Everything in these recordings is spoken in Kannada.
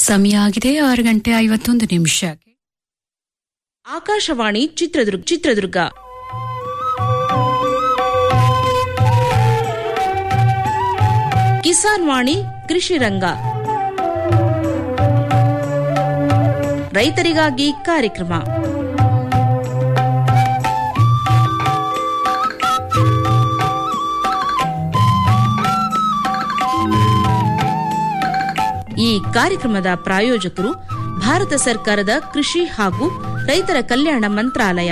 ಸಮಯ ಆಗಿದೆ ಆರು ಗಂಟೆ ಐವತ್ತೊಂದು ನಿಮಿಷ ಆಕಾಶವಾಣಿ ಚಿತ್ರದುರ್ಗ ಚಿತ್ರದುರ್ಗ ಕಿಸಾನ್ ವಾಣಿ ಕೃಷಿ ರಂಗ ರೈತರಿಗಾಗಿ ಕಾರ್ಯಕ್ರಮ ಈ ಕಾರ್ಯಕ್ರಮದ ಪ್ರಾಯೋಜಕರು ಭಾರತ ಸರ್ಕಾರದ ಕೃಷಿ ಹಾಗೂ ರೈತರ ಕಲ್ಯಾಣ ಮಂತ್ರಾಲಯ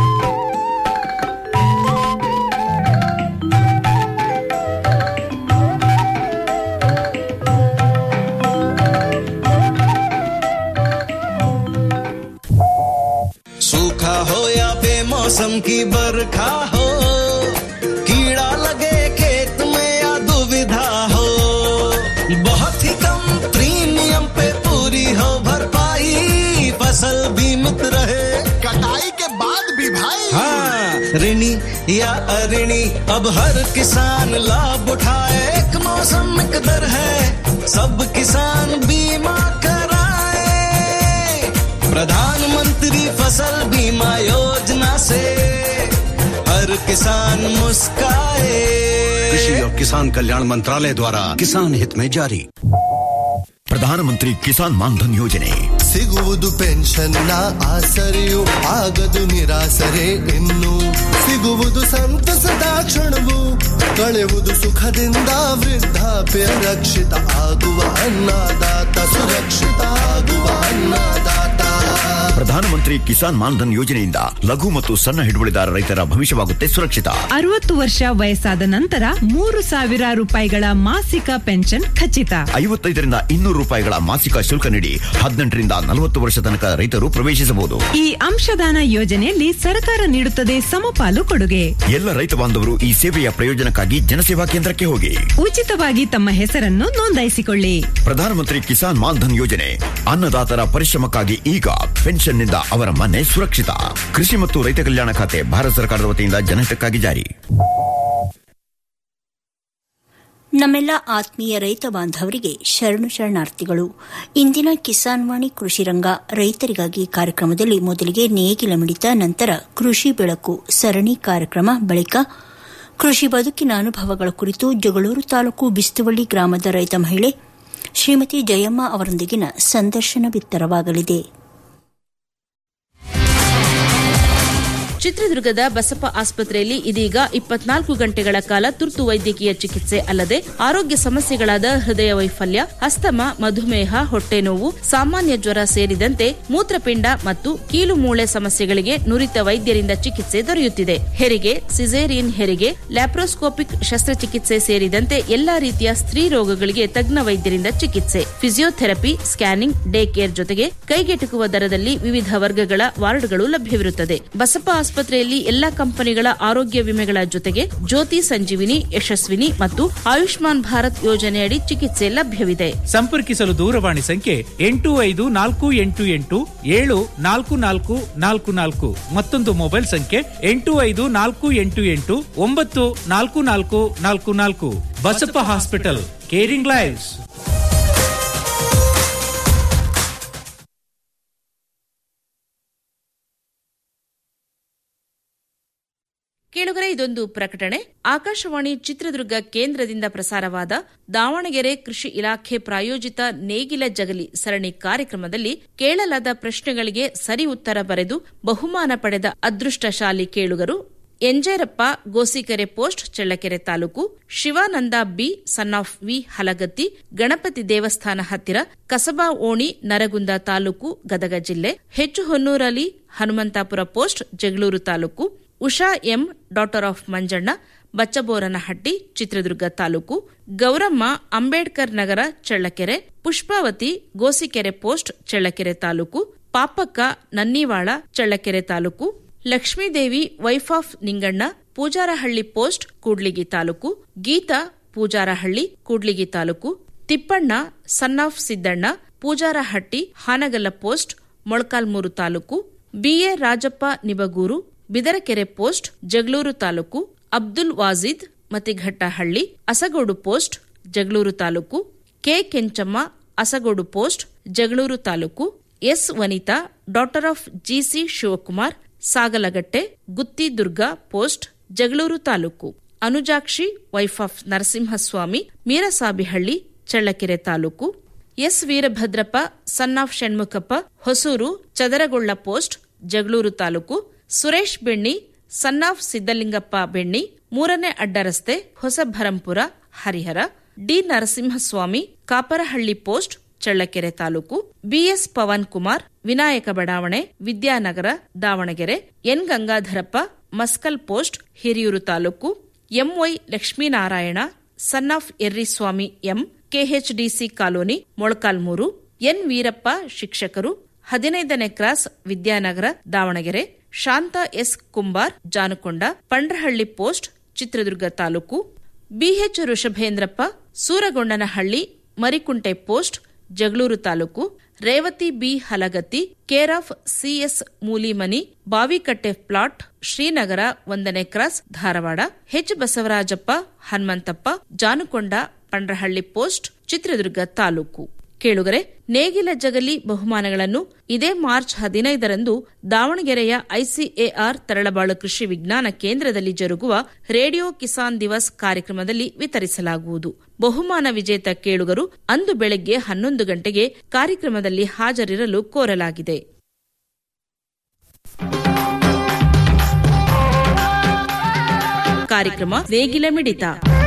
सूखा हो या बेमौसम की बरखा हो कीड़ा लगे खेत में या दुविधा हो बहुत ही कम प्रीमियम पे पूरी हो भरपाई फसल बीमित रहे कटाई के बाद भी भाई हाँ ऋणी या अऋणी अब हर किसान लाभ उठाए एक मौसम एक दर है सब किसान बीमा कराए प्रधानमंत्री फसल बीमा योजना से हर किसान मुस्काए कृषि और किसान कल्याण मंत्रालय द्वारा किसान हित में जारी ಪ್ರಧಾನಮಂತ್ರಿ ಕಿಸಾನ್ ಮಾನ್ಧನ್ ಯೋಜನೆ ಸಿಗುವುದು ಪೆನ್ಷನ್ನ ಆಸರೆಯು ಆಗದು ನಿರಾಸರೆ ಇನ್ನು ಸಿಗುವುದು ಸಂತಸದ ಕ್ಷಣವು ಕಳೆಯುವುದು ಸುಖದಿಂದ ವೃದ್ಧಾಪ್ಯ ರಕ್ಷಿತ ಆಗುವ ಅನ್ನದಾತ ಸುರಕ್ಷಿತ ಆಗುವ ಅನ್ನದಾತ ಪ್ರಧಾನಮಂತ್ರಿ ಕಿಸಾನ್ ಮಾನ್ಧನ್ ಯೋಜನೆಯಿಂದ ಲಘು ಮತ್ತು ಸಣ್ಣ ಹಿಡುವಳಿದಾರ ರೈತರ ಭವಿಷ್ಯವಾಗುತ್ತೆ ಸುರಕ್ಷಿತ ಅರವತ್ತು ವರ್ಷ ವಯಸ್ಸಾದ ನಂತರ ಮೂರು ಸಾವಿರ ರೂಪಾಯಿಗಳ ಮಾಸಿಕ ಪೆನ್ಷನ್ ಖಚಿತ ಐವತ್ತೈದರಿಂದ ಇನ್ನೂರು ರೂಪಾಯಿಗಳ ಮಾಸಿಕ ಶುಲ್ಕ ನೀಡಿ ಹದಿನೆಂಟರಿಂದ ನಲವತ್ತು ವರ್ಷ ತನಕ ರೈತರು ಪ್ರವೇಶಿಸಬಹುದು ಈ ಅಂಶದಾನ ಯೋಜನೆಯಲ್ಲಿ ಸರ್ಕಾರ ನೀಡುತ್ತದೆ ಸಮಪಾಲು ಕೊಡುಗೆ ಎಲ್ಲ ರೈತ ಬಾಂಧವರು ಈ ಸೇವೆಯ ಪ್ರಯೋಜನಕ್ಕಾಗಿ ಜನಸೇವಾ ಕೇಂದ್ರಕ್ಕೆ ಹೋಗಿ ಉಚಿತವಾಗಿ ತಮ್ಮ ಹೆಸರನ್ನು ನೋಂದಾಯಿಸಿಕೊಳ್ಳಿ ಪ್ರಧಾನಮಂತ್ರಿ ಕಿಸಾನ್ ಮಾನ್ಧನ್ ಯೋಜನೆ ಅನ್ನದಾತರ ಪರಿಶ್ರಮಕ್ಕಾಗಿ ಈಗ ಪೆನ್ಷನ್ನಿಂದ ಅವರ ಮನೆ ಸುರಕ್ಷಿತ ಕೃಷಿ ಮತ್ತು ರೈತ ಕಲ್ಯಾಣ ಖಾತೆ ಭಾರತ ಸರ್ಕಾರದ ವತಿಯಿಂದ ಜನಹಿತಕ್ಕಾಗಿ ಜಾರಿ ನಮ್ಮೆಲ್ಲ ಆತ್ಮೀಯ ರೈತ ಬಾಂಧವರಿಗೆ ಶರಣು ಶರಣಾರ್ಥಿಗಳು ಇಂದಿನ ಕಿಸಾನ್ ವಾಣಿ ಕೃಷಿ ರಂಗ ರೈತರಿಗಾಗಿ ಕಾರ್ಯಕ್ರಮದಲ್ಲಿ ಮೊದಲಿಗೆ ನೇಗಿಲ ಮಿಡಿತ ನಂತರ ಕೃಷಿ ಬೆಳಕು ಸರಣಿ ಕಾರ್ಯಕ್ರಮ ಬಳಿಕ ಕೃಷಿ ಬದುಕಿನ ಅನುಭವಗಳ ಕುರಿತು ಜಗಳೂರು ತಾಲೂಕು ಬಿಸ್ತುವಳ್ಳಿ ಗ್ರಾಮದ ರೈತ ಮಹಿಳೆ ಶ್ರೀಮತಿ ಜಯಮ್ಮ ಅವರೊಂದಿಗಿನ ಸಂದರ್ಶನ ಬಿತ್ತರವಾಗಲಿದೆ ಚಿತ್ರದುರ್ಗದ ಬಸಪ್ಪ ಆಸ್ಪತ್ರೆಯಲ್ಲಿ ಇದೀಗ ಇಪ್ಪತ್ನಾಲ್ಕು ಗಂಟೆಗಳ ಕಾಲ ತುರ್ತು ವೈದ್ಯಕೀಯ ಚಿಕಿತ್ಸೆ ಅಲ್ಲದೆ ಆರೋಗ್ಯ ಸಮಸ್ಯೆಗಳಾದ ಹೃದಯ ವೈಫಲ್ಯ ಅಸ್ತಮ ಮಧುಮೇಹ ಹೊಟ್ಟೆ ನೋವು ಸಾಮಾನ್ಯ ಜ್ವರ ಸೇರಿದಂತೆ ಮೂತ್ರಪಿಂಡ ಮತ್ತು ಕೀಲು ಮೂಳೆ ಸಮಸ್ಯೆಗಳಿಗೆ ನುರಿತ ವೈದ್ಯರಿಂದ ಚಿಕಿತ್ಸೆ ದೊರೆಯುತ್ತಿದೆ ಹೆರಿಗೆ ಸಿಸೇರಿಯನ್ ಹೆರಿಗೆ ಲ್ಯಾಪ್ರೋಸ್ಕೋಪಿಕ್ ಶಸ್ತ್ರಚಿಕಿತ್ಸೆ ಸೇರಿದಂತೆ ಎಲ್ಲಾ ರೀತಿಯ ಸ್ತ್ರೀ ರೋಗಗಳಿಗೆ ತಜ್ಞ ವೈದ್ಯರಿಂದ ಚಿಕಿತ್ಸೆ ಫಿಸಿಯೋಥೆರಪಿ ಸ್ಕ್ಯಾನಿಂಗ್ ಡೇ ಕೇರ್ ಜೊತೆಗೆ ಕೈಗೆಟುಕುವ ದರದಲ್ಲಿ ವಿವಿಧ ವರ್ಗಗಳ ವಾರ್ಡ್ಗಳು ಲಭ್ಯವಿರುತ್ತದೆ ಬಸಪ್ಪ ಆಸ್ಪತ್ರೆಯಲ್ಲಿ ಎಲ್ಲಾ ಕಂಪನಿಗಳ ಆರೋಗ್ಯ ವಿಮೆಗಳ ಜೊತೆಗೆ ಜ್ಯೋತಿ ಸಂಜೀವಿನಿ ಯಶಸ್ವಿನಿ ಮತ್ತು ಆಯುಷ್ಮಾನ್ ಭಾರತ್ ಯೋಜನೆಯಡಿ ಚಿಕಿತ್ಸೆ ಲಭ್ಯವಿದೆ ಸಂಪರ್ಕಿಸಲು ದೂರವಾಣಿ ಸಂಖ್ಯೆ ಎಂಟು ಐದು ನಾಲ್ಕು ಎಂಟು ಎಂಟು ಏಳು ನಾಲ್ಕು ನಾಲ್ಕು ನಾಲ್ಕು ನಾಲ್ಕು ಮತ್ತೊಂದು ಮೊಬೈಲ್ ಸಂಖ್ಯೆ ಎಂಟು ಐದು ನಾಲ್ಕು ಎಂಟು ಎಂಟು ಒಂಬತ್ತು ನಾಲ್ಕು ನಾಲ್ಕು ನಾಲ್ಕು ನಾಲ್ಕು ಬಸಪ್ಪ ಹಾಸ್ಪಿಟಲ್ ಕೇರಿಂಗ್ ಲೈವ್ಸ್ ಕೇಳುಗರೆ ಇದೊಂದು ಪ್ರಕಟಣೆ ಆಕಾಶವಾಣಿ ಚಿತ್ರದುರ್ಗ ಕೇಂದ್ರದಿಂದ ಪ್ರಸಾರವಾದ ದಾವಣಗೆರೆ ಕೃಷಿ ಇಲಾಖೆ ಪ್ರಾಯೋಜಿತ ನೇಗಿಲ ಜಗಲಿ ಸರಣಿ ಕಾರ್ಯಕ್ರಮದಲ್ಲಿ ಕೇಳಲಾದ ಪ್ರಶ್ನೆಗಳಿಗೆ ಸರಿ ಉತ್ತರ ಬರೆದು ಬಹುಮಾನ ಪಡೆದ ಅದೃಷ್ಟಶಾಲಿ ಕೇಳುಗರು Enjerappa Gosikere post Challakere taluk Shivananda B son of V Halagatti Ganapati ದೇವಸ್ಥಾನ ಹತ್ತಿರ ಕಸಬಾ ಓಣಿ ನರಗುಂದ ತಾಲೂಕು ಗದಗ ಜಿಲ್ಲೆ ಹೆಚ್ಚು ಹೊನ್ನೂರಲ್ಲಿ Hanumanthapura post Jagalur taluk Usha M daughter of Manjanna Bachchaboranahatti Chitradurga taluk Gouramma Ambedkar Nagar Challakere Pushpavati Gosikere post Challakere taluk Papakka Nannivala Challakere taluk Lakshmidevi wife of Ninganna Pujarahalli post Kudligi taluk Geetha Pujarahalli Kudligi taluk Thippanna son of Siddanna Pujarahatti Hanagal post Molakalmuru taluk BA Rajappa Nibaguru Bidarakere post Jagalur taluk Abdul Wajid Matighattahalli Asagodu post Jagalur taluk K Kenchamma Asagodu post Jagalur taluk S Vanitha daughter of GC Shivakumar Sagalagatte Gutti Durga post Jagalur taluk Anujakshi wife of Narasimhaswamy Meerasabihalli Challakere taluk S Veerabhadrappa son of Shanmukhappa Hosur Chadaragolla post Jagalur taluk Suresh Benni son of Siddalingappa Benni ಮೂರನೇ ಅಡ್ಡ ರಸ್ತೆ Hosabharampura Harihar D Narasimhaswamy Kaparahalli post Challakere taluk BS Pavan Kumar Vinayaka ಬಡಾವಣೆ Vidyanagar Davanagere N Gangadharappa Maskal post Hiriyur taluk MY Lakshminarayana son of Errisvamy M KHDC colony Molakalmuru N Veerappa ಶಿಕ್ಷಕರು ಹದಿನೈದನೇ cross Vidyanagar Davanagere Shanta S Kumbar Janukonda Pandrahalli post Chitradurga taluk BH Rishabhendrappa Suragondanahalli Marikunte post Jagalur taluk Revathi B Halagatti care of CS Mulimani Bavikatte plot Srinagar ಒಂದನೇ cross Dharwad H Basavarajappa Hanumanthappa Janukonda Pandrahalli post Chitradurga taluk ಕೇಳುಗರೆ ನೇಗಿಲ ಜಗಲಿ ಬಹುಮಾನಗಳನ್ನು ಇದೇ ಮಾರ್ಚ್ ಹದಿನೈದರಂದು ದಾವಣಗೆರೆಯ ಐಸಿಎಆರ್ ತರಳಬಾಳು ಕೃಷಿ ವಿಜ್ಞಾನ ಕೇಂದ್ರದಲ್ಲಿ ಜರುಗುವ ರೇಡಿಯೋ ಕಿಸಾನ್ ದಿವಸ್ ಕಾರ್ಯಕ್ರಮದಲ್ಲಿ ವಿತರಿಸಲಾಗುವುದು ಬಹುಮಾನ ವಿಜೇತ ಕೇಳುಗರು ಅಂದು ಬೆಳಗ್ಗೆ ಹನ್ನೊಂದು ಗಂಟೆಗೆ ಕಾರ್ಯಕ್ರಮದಲ್ಲಿ ಹಾಜರಿರಲು ಕೋರಲಾಗಿದೆ ಕಾರ್ಯಕ್ರಮ ನೇಗಿಲ ಮಿಡಿತ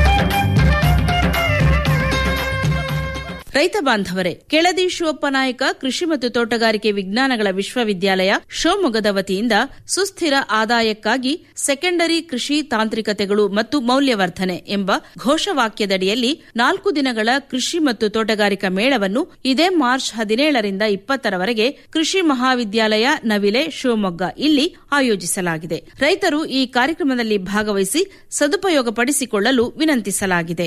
ರೈತ ಬಾಂಧವರೇ ಕೆಳದಿ ಶಿವಪ್ಪ ನಾಯಕ ಕೃಷಿ ಮತ್ತು ತೋಟಗಾರಿಕೆ ವಿಜ್ಞಾನಗಳ ವಿಶ್ವವಿದ್ಯಾಲಯ ಶಿವಮೊಗ್ಗದ ವತಿಯಿಂದ ಸುಸ್ಥಿರ ಆದಾಯಕ್ಕಾಗಿ ಸೆಕೆಂಡರಿ ಕೃಷಿ ತಾಂತ್ರಿಕತೆಗಳು ಮತ್ತು ಮೌಲ್ಯವರ್ಧನೆ ಎಂಬ ಘೋಷವಾಕ್ಯದಡಿಯಲ್ಲಿ ನಾಲ್ಕು ದಿನಗಳ ಕೃಷಿ ಮತ್ತು ತೋಟಗಾರಿಕಾ ಮೇಳವನ್ನು ಇದೇ ಮಾರ್ಚ್ ಹದಿನೇಳರಿಂದ ಇಪ್ಪತ್ತರವರೆಗೆ ಕೃಷಿ ಮಹಾವಿದ್ಯಾಲಯ ನವಿಲೆ ಶಿವಮೊಗ್ಗ ಇಲ್ಲಿ ಆಯೋಜಿಸಲಾಗಿದೆ ರೈತರು ಈ ಕಾರ್ಯಕ್ರಮದಲ್ಲಿ ಭಾಗವಹಿಸಿ ಸದುಪಯೋಗಪಡಿಸಿಕೊಳ್ಳಲು ವಿನಂತಿಸಲಾಗಿದೆ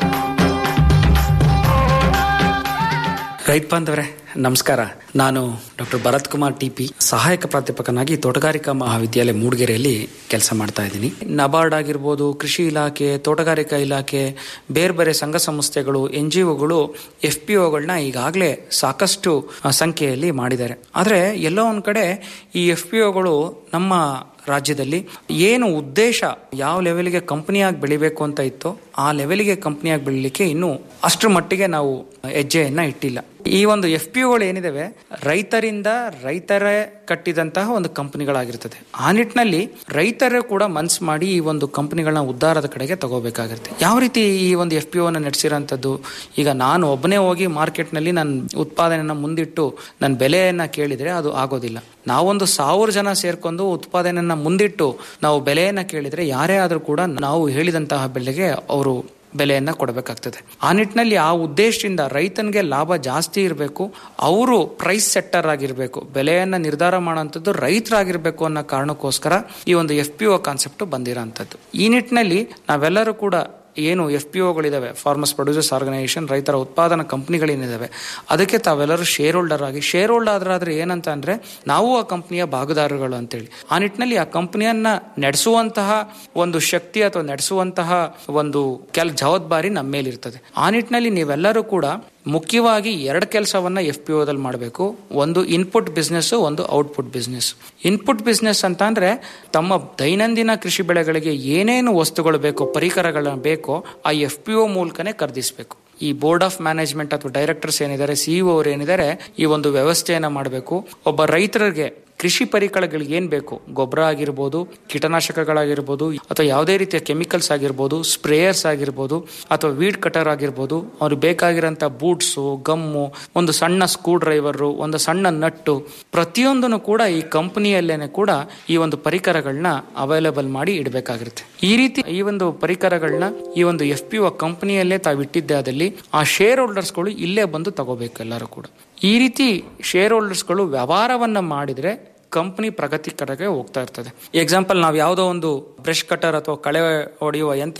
ರೈತ ಬಾಂಧವರೇ ನಮಸ್ಕಾರ ನಾನು ಡಾಕ್ಟರ್ ಭರತ್ ಕುಮಾರ್ ಟಿಪಿ ಸಹಾಯಕ ಪ್ರಾಧ್ಯಾಪಕನಾಗಿ ತೋಟಗಾರಿಕಾ ಮಹಾವಿದ್ಯಾಲಯ ಮೂಡಿಗೆರೆಯಲ್ಲಿ ಕೆಲಸ ಮಾಡ್ತಾ ಇದ್ದೀನಿ ನಬಾರ್ಡ್ ಆಗಿರ್ಬೋದು ಕೃಷಿ ಇಲಾಖೆ ತೋಟಗಾರಿಕಾ ಇಲಾಖೆ ಬೇರೆ ಬೇರೆ ಸಂಘ ಸಂಸ್ಥೆಗಳು ಎನ್ ಜಿ ಒಗಳು ಎಫ್ ಪಿ ಒಗಳನ್ನ ಈಗಾಗಲೇ ಸಾಕಷ್ಟು ಆ, ಸಂಖ್ಯೆಯಲ್ಲಿ ಮಾಡಿದ್ದಾರೆ ಆದರೆ ಎಲ್ಲೋ ಒಂದು ಕಡೆ ಈ ಎಫ್ ಪಿ ಒಗಳು ನಮ್ಮ ರಾಜ್ಯದಲ್ಲಿ ಏನು ಉದ್ದೇಶ ಯಾವ ಲೆವೆಲ್ಗೆ ಕಂಪನಿಯಾಗಿ ಬೆಳಿಬೇಕು ಅಂತ ಇತ್ತೋ ಆ ಲೆವೆಲ್ಗೆ ಕಂಪನಿಯಾಗಿ ಬೆಳಿಲಿಕ್ಕೆ ಇನ್ನೂ ಅಷ್ಟರ ಮಟ್ಟಿಗೆ ನಾವು ಹೆಜ್ಜೆಯನ್ನ ಇಟ್ಟಿಲ್ಲ ಈ ಒಂದು ಎಫ್ ಪಿ ಒಗಳು ಏನಿದಾವೆ ರೈತರಿಂದ ರೈತರೇ ಕಟ್ಟಿದಂತಹ ಒಂದು ಕಂಪನಿಗಳಾಗಿರ್ತದೆ ಆ ನಿಟ್ಟಿನಲ್ಲಿ ರೈತರೇ ಕೂಡ ಮನ್ಸು ಮಾಡಿ ಈ ಒಂದು ಕಂಪನಿಗಳನ್ನ ಉದ್ಧಾರದ ಕಡೆಗೆ ತಗೋಬೇಕಾಗಿರುತ್ತೆ ಯಾವ ರೀತಿ ಈ ಒಂದು ಎಫ್ ಪಿ ಒನ ನಡೆಸಿರೋಂಥದ್ದು ಈಗ ನಾನು ಒಬ್ಬನೇ ಹೋಗಿ ಮಾರ್ಕೆಟ್ನಲ್ಲಿ ನನ್ನ ಉತ್ಪಾದನೆಯನ್ನ ಮುಂದಿಟ್ಟು ನನ್ನ ಬೆಲೆಯನ್ನ ಕೇಳಿದ್ರೆ ಅದು ಆಗೋದಿಲ್ಲ ನಾವೊಂದು ಸಾವಿರ ಜನ ಸೇರ್ಕೊಂಡು ಉತ್ಪಾದನೆಯನ್ನ ಮುಂದಿಟ್ಟು ನಾವು ಬೆಲೆಯನ್ನ ಕೇಳಿದ್ರೆ ಯಾರೇ ಆದ್ರೂ ಕೂಡ ನಾವು ಹೇಳಿದಂತಹ ಬೆಲೆಗೆ ಅವರು ಬೆಲೆಯನ್ನ ಕೊಡಬೇಕಾಗ್ತದೆ ಆ ನಿಟ್ಟಿನಲ್ಲಿ ಆ ಉದ್ದೇಶದಿಂದ ರೈತನಿಗೆ ಲಾಭ ಜಾಸ್ತಿ ಇರಬೇಕು ಅವರು ಪ್ರೈಸ್ ಸೆಟ್ಟರ್ ಆಗಿರಬೇಕು ಬೆಲೆಯನ್ನ ನಿರ್ಧಾರ ಮಾಡುವಂಥದ್ದು ರೈತರಾಗಿರ್ಬೇಕು ಅನ್ನೋ ಕಾರಣಕ್ಕೋಸ್ಕರ ಈ ಒಂದು ಎಫ್ ಪಿ ಒ ಕಾನ್ಸೆಪ್ಟ್ ಬಂದಿರೋಂಥದ್ದು ಈ ನಿಟ್ಟಿನಲ್ಲಿ ನಾವೆಲ್ಲರೂ ಕೂಡ ಏನು ಎಫ್ ಪಿ ಒಗಳಿದಾವೆ ಫಾರ್ಮರ್ಸ್ ಪ್ರೊಡ್ಯೂಸರ್ಸ್ ಆರ್ಗನೈಸೇಷನ್ ರೈತರ ಉತ್ಪಾದನಾ ಕಂಪನಿಗಳೇನಿದಾವೆ ಅದಕ್ಕೆ ತಾವೆಲ್ಲರೂ ಶೇರ್ ಹೋಲ್ಡರ್ ಆಗಿ ಶೇರ್ ಹೋಲ್ಡರ್ ಆದ್ರೆ ಏನಂತ ಅಂದ್ರೆ ನಾವು ಆ ಕಂಪನಿಯ ಭಾಗದಾರರುಗಳು ಅಂತೇಳಿ ಆ ನಿಟ್ಟಿನಲ್ಲಿ ಆ ಕಂಪನಿಯನ್ನ ನಡೆಸುವಂತಹ ಒಂದು ಶಕ್ತಿ ಅಥವಾ ನಡೆಸುವಂತಹ ಒಂದು ಕೆಲ ಜವಾಬ್ದಾರಿ ನಮ್ಮ ಮೇಲಿರ್ತದೆ ಆ ನಿಟ್ಟಿನಲ್ಲಿ ನೀವೆಲ್ಲರೂ ಕೂಡ ಮುಖ್ಯವಾಗಿ ಎರಡು ಕೆಲಸವನ್ನ ಎಫ್ ಪಿ ಒದಲ್ಲಿ ಮಾಡಬೇಕು ಒಂದು ಇನ್ಪುಟ್ ಬಿಸ್ನೆಸ್ ಒಂದು ಔಟ್ಪುಟ್ ಬಿಸ್ನೆಸ್ ಇನ್ಪುಟ್ ಬಿಸ್ನೆಸ್ ಅಂತ ಅಂದ್ರೆ ತಮ್ಮ ದೈನಂದಿನ ಕೃಷಿ ಬೆಳೆಗಳಿಗೆ ಏನೇನು ವಸ್ತುಗಳು ಬೇಕೋ ಪರಿಕರಗಳ ಬೇಕೋ ಆ ಎಫ್ ಪಿ ಒ ಮೂಲಕನೇ ಖರೀದಿಸಬೇಕು ಈ ಬೋರ್ಡ್ ಆಫ್ ಮ್ಯಾನೇಜ್ಮೆಂಟ್ ಅಥವಾ ಡೈರೆಕ್ಟರ್ಸ್ ಏನಿದ್ದಾರೆ ಸಿಇಒ ಅವರು ಏನಿದ್ದಾರೆ ಈ ಒಂದು ವ್ಯವಸ್ಥೆಯನ್ನ ಮಾಡಬೇಕು ಒಬ್ಬ ರೈತರಿಗೆ ಕೃಷಿ ಪರಿಕರಗಳಿಗೆ ಏನ್ ಬೇಕು ಗೊಬ್ಬರ ಆಗಿರ್ಬೋದು ಕೀಟನಾಶಕಗಳಾಗಿರ್ಬೋದು ಅಥವಾ ಯಾವುದೇ ರೀತಿಯ ಕೆಮಿಕಲ್ಸ್ ಆಗಿರ್ಬೋದು ಸ್ಪ್ರೇಯರ್ಸ್ ಆಗಿರ್ಬೋದು ಅಥವಾ ವೀಡ್ ಕಟರ್ ಆಗಿರ್ಬೋದು ಅವ್ರಿಗೆ ಬೇಕಾಗಿರೋಂಥ ಬೂಟ್ಸು ಗಮ್ಮು ಒಂದು ಸಣ್ಣ ಸ್ಕ್ರೂ ಡ್ರೈವರು ಒಂದು ಸಣ್ಣ ನಟ್ಟು ಪ್ರತಿಯೊಂದನ್ನು ಕೂಡ ಈ ಕಂಪನಿಯಲ್ಲೇನೆ ಕೂಡ ಈ ಒಂದು ಪರಿಕರಗಳನ್ನ ಅವೈಲೇಬಲ್ ಮಾಡಿ ಇಡಬೇಕಾಗಿರುತ್ತೆ ಈ ರೀತಿ ಈ ಒಂದು ಪರಿಕರಗಳನ್ನ ಈ ಒಂದು ಎಫ್ ಪಿ ಒ ಕಂಪನಿಯಲ್ಲೇ ತಾವು ಇಟ್ಟಿದ್ದೆ ಆದಲ್ಲಿ ಆ ಶೇರ್ ಹೋಲ್ಡರ್ಸ್ಗಳು ಇಲ್ಲೇ ಬಂದು ತಗೋಬೇಕು ಎಲ್ಲರೂ ಕೂಡ ಈ ರೀತಿ ಶೇರ್ ಹೋಲ್ಡರ್ಸ್ಗಳು ವ್ಯವಹಾರವನ್ನ ಮಾಡಿದ್ರೆ ಕಂಪನಿ ಪ್ರಗತಿ ಕಡೆಗೆ ಹೋಗ್ತಾ ಇರ್ತದೆ ಎಕ್ಸಾಂಪಲ್ ನಾವು ಯಾವುದೋ ಒಂದು ಬ್ರಷ್ ಕಟರ್ ಅಥವಾ ಕಳೆ ಹೊಡೆಯುವ ಯಂತ್ರ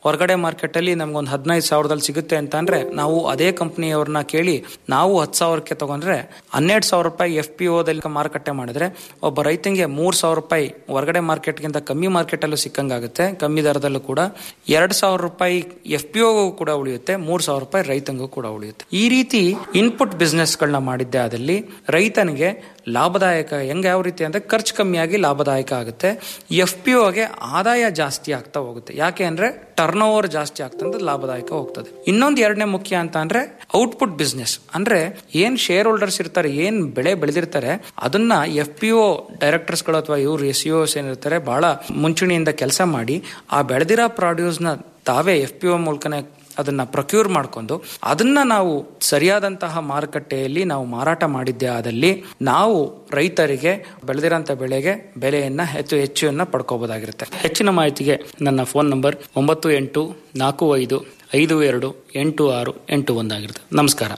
ಹೊರಗಡೆ ಮಾರ್ಕೆಟ್ ಅಲ್ಲಿ ನಮ್ಗೊಂದು ಹದಿನೈದು ಸಾವಿರದಲ್ಲಿ ಸಿಗುತ್ತೆ ಅಂತ ಅಂದ್ರೆ ನಾವು ಅದೇ ಕಂಪನಿಯವ್ರನ್ನ ಕೇಳಿ ನಾವು ಹತ್ತು ಸಾವಿರಕ್ಕೆ ತಗೊಂಡ್ರೆ ಹನ್ನೆರಡು ಸಾವಿರ ರೂಪಾಯಿ ಎಫ್ ಪಿ ಓದಲ್ಲಿ ಮಾರುಕಟ್ಟೆ ಮಾಡಿದ್ರೆ ಒಬ್ಬ ರೈತನಿಗೆ ಮೂರ್ ಸಾವಿರ ರೂಪಾಯಿ ಹೊರಗಡೆ ಮಾರ್ಕೆಟ್ಗಿಂತ ಕಮ್ಮಿ ಮಾರ್ಕೆಟ್ ಅಲ್ಲೂ ಸಿಕ್ಕಂಗಾಗುತ್ತೆ ಕಮ್ಮಿ ದರದಲ್ಲೂ ಕೂಡ ಎರಡ್ ಸಾವಿರ ರೂಪಾಯಿ ಎಫ್ ಪಿ ಕೂಡ ಉಳಿಯುತ್ತೆ ಮೂರ್ ಸಾವಿರ ರೂಪಾಯಿ ರೈತಂಗೂ ಕೂಡ ಉಳಿಯುತ್ತೆ ಈ ರೀತಿ ಇನ್ಪುಟ್ ಬಿಸ್ನೆಸ್ ಗಳನ್ನ ಮಾಡಿದ್ದೆ ಆದಲ್ಲಿ ರೈತನಿಗೆ ಲಾಭದಾಯಕ ಹೆಂಗ ಯಾವ ರೀತಿ ಅಂದ್ರೆ ಖರ್ಚು ಕಮ್ಮಿಯಾಗಿ ಲಾಭದಾಯಕ ಆಗುತ್ತೆ ಎಫ್ ಪಿ ಒಗೆ ಆದಾಯ ಜಾಸ್ತಿ ಆಗ್ತಾ ಹೋಗುತ್ತೆ ಯಾಕೆ ಅಂದ್ರೆ ಟರ್ನ್ ಓವರ್ ಜಾಸ್ತಿ ಆಗ್ತಂದ್ರೆ ಲಾಭದಾಯಕ ಹೋಗ್ತದೆ ಇನ್ನೊಂದು ಎರಡನೇ ಮುಖ್ಯ ಅಂತ ಅಂದ್ರೆ ಔಟ್ಪುಟ್ ಬಿಸ್ನೆಸ್ ಅಂದ್ರೆ ಏನ್ ಶೇರ್ ಹೋಲ್ಡರ್ಸ್ ಇರ್ತಾರೆ ಏನ್ ಬೆಳೆ ಬೆಳೆದಿರ್ತಾರೆ ಅದನ್ನ ಎಫ್ ಪಿ ಒ ಡೈರೆಕ್ಟರ್ಸ್ಗಳು ಅಥವಾ ಇವ್ರು ಎಸ್ ಸಿ ಏನಿರ್ತಾರೆ ಬಹಳ ಮುಂಚೂಣಿಯಿಂದ ಕೆಲಸ ಮಾಡಿ ಆ ಬೆಳೆದಿರೋ ಪ್ರಾಡ್ಯೂಸ್ನ ತಾವೇ ಎಫ್ ಪಿ ಒ ಮೂಲಕನೇ ಅದನ್ನ ಪ್ರೊಕ್ಯೂರ್ ಮಾಡ್ಕೊಂಡು ಅದನ್ನ ನಾವು ಸರಿಯಾದಂತಹ ಮಾರುಕಟ್ಟೆಯಲ್ಲಿ ನಾವು ಮಾರಾಟ ಮಾಡಿದ್ದೆ ಆದಲ್ಲಿ ನಾವು ರೈತರಿಗೆ ಬೆಳೆದಿರೋಂಥ ಬೆಳೆಗೆ ಬೆಲೆಯನ್ನ ಹೆಚ್ಚು ಹೆಚ್ಚನ್ನ ಪಡ್ಕೋಬಹುದಾಗಿರುತ್ತೆ ಹೆಚ್ಚಿನ ಮಾಹಿತಿಗೆ ನನ್ನ ಫೋನ್ ನಂಬರ್ ಒಂಬತ್ತು ಎಂಟು ನಾಲ್ಕು ಐದು ಐದು ಎರಡು ಎಂಟು ಆರು ಎಂಟು ಒಂದಾಗಿರುತ್ತೆ ನಮಸ್ಕಾರ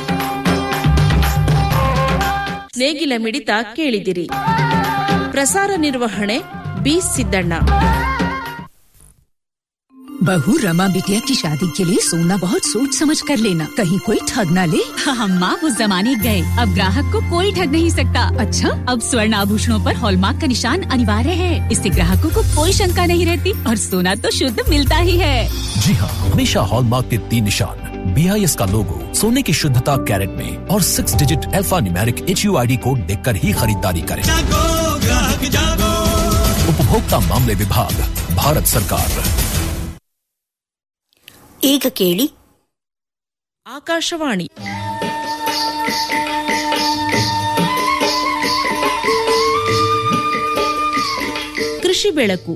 ನೇಗಿಲ ಮಿಡಿತ ಕೇಳಿದಿರಿ ಪ್ರಸಾರ ನಿರ್ವಹಣೆ ಬಿ ಸಿದ್ದಣ್ಣ बहू रमा बिटिया की शादी के लिए सोना बहुत सोच समझ कर लेना कहीं कोई ठग ना ले हम माँ उस जमाने गए अब ग्राहक को कोई ठग नहीं सकता अच्छा अब स्वर्ण आभूषणों पर हॉलमार्क का निशान अनिवार्य है इससे ग्राहकों को कोई शंका नहीं रहती और सोना तो शुद्ध मिलता ही है जी हाँ हमेशा हॉलमार्क के तीन निशान बी आई एस का लोगो सोने की शुद्धता कैरेट में और six digit alphanumeric H U I D code देख कर ही खरीदारी करें उपभोक्ता मामले विभाग भारत सरकार ಈಗ ಕೇಳಿ ಆಕಾಶವಾಣಿ ಕೃಷಿ ಬೆಳಕು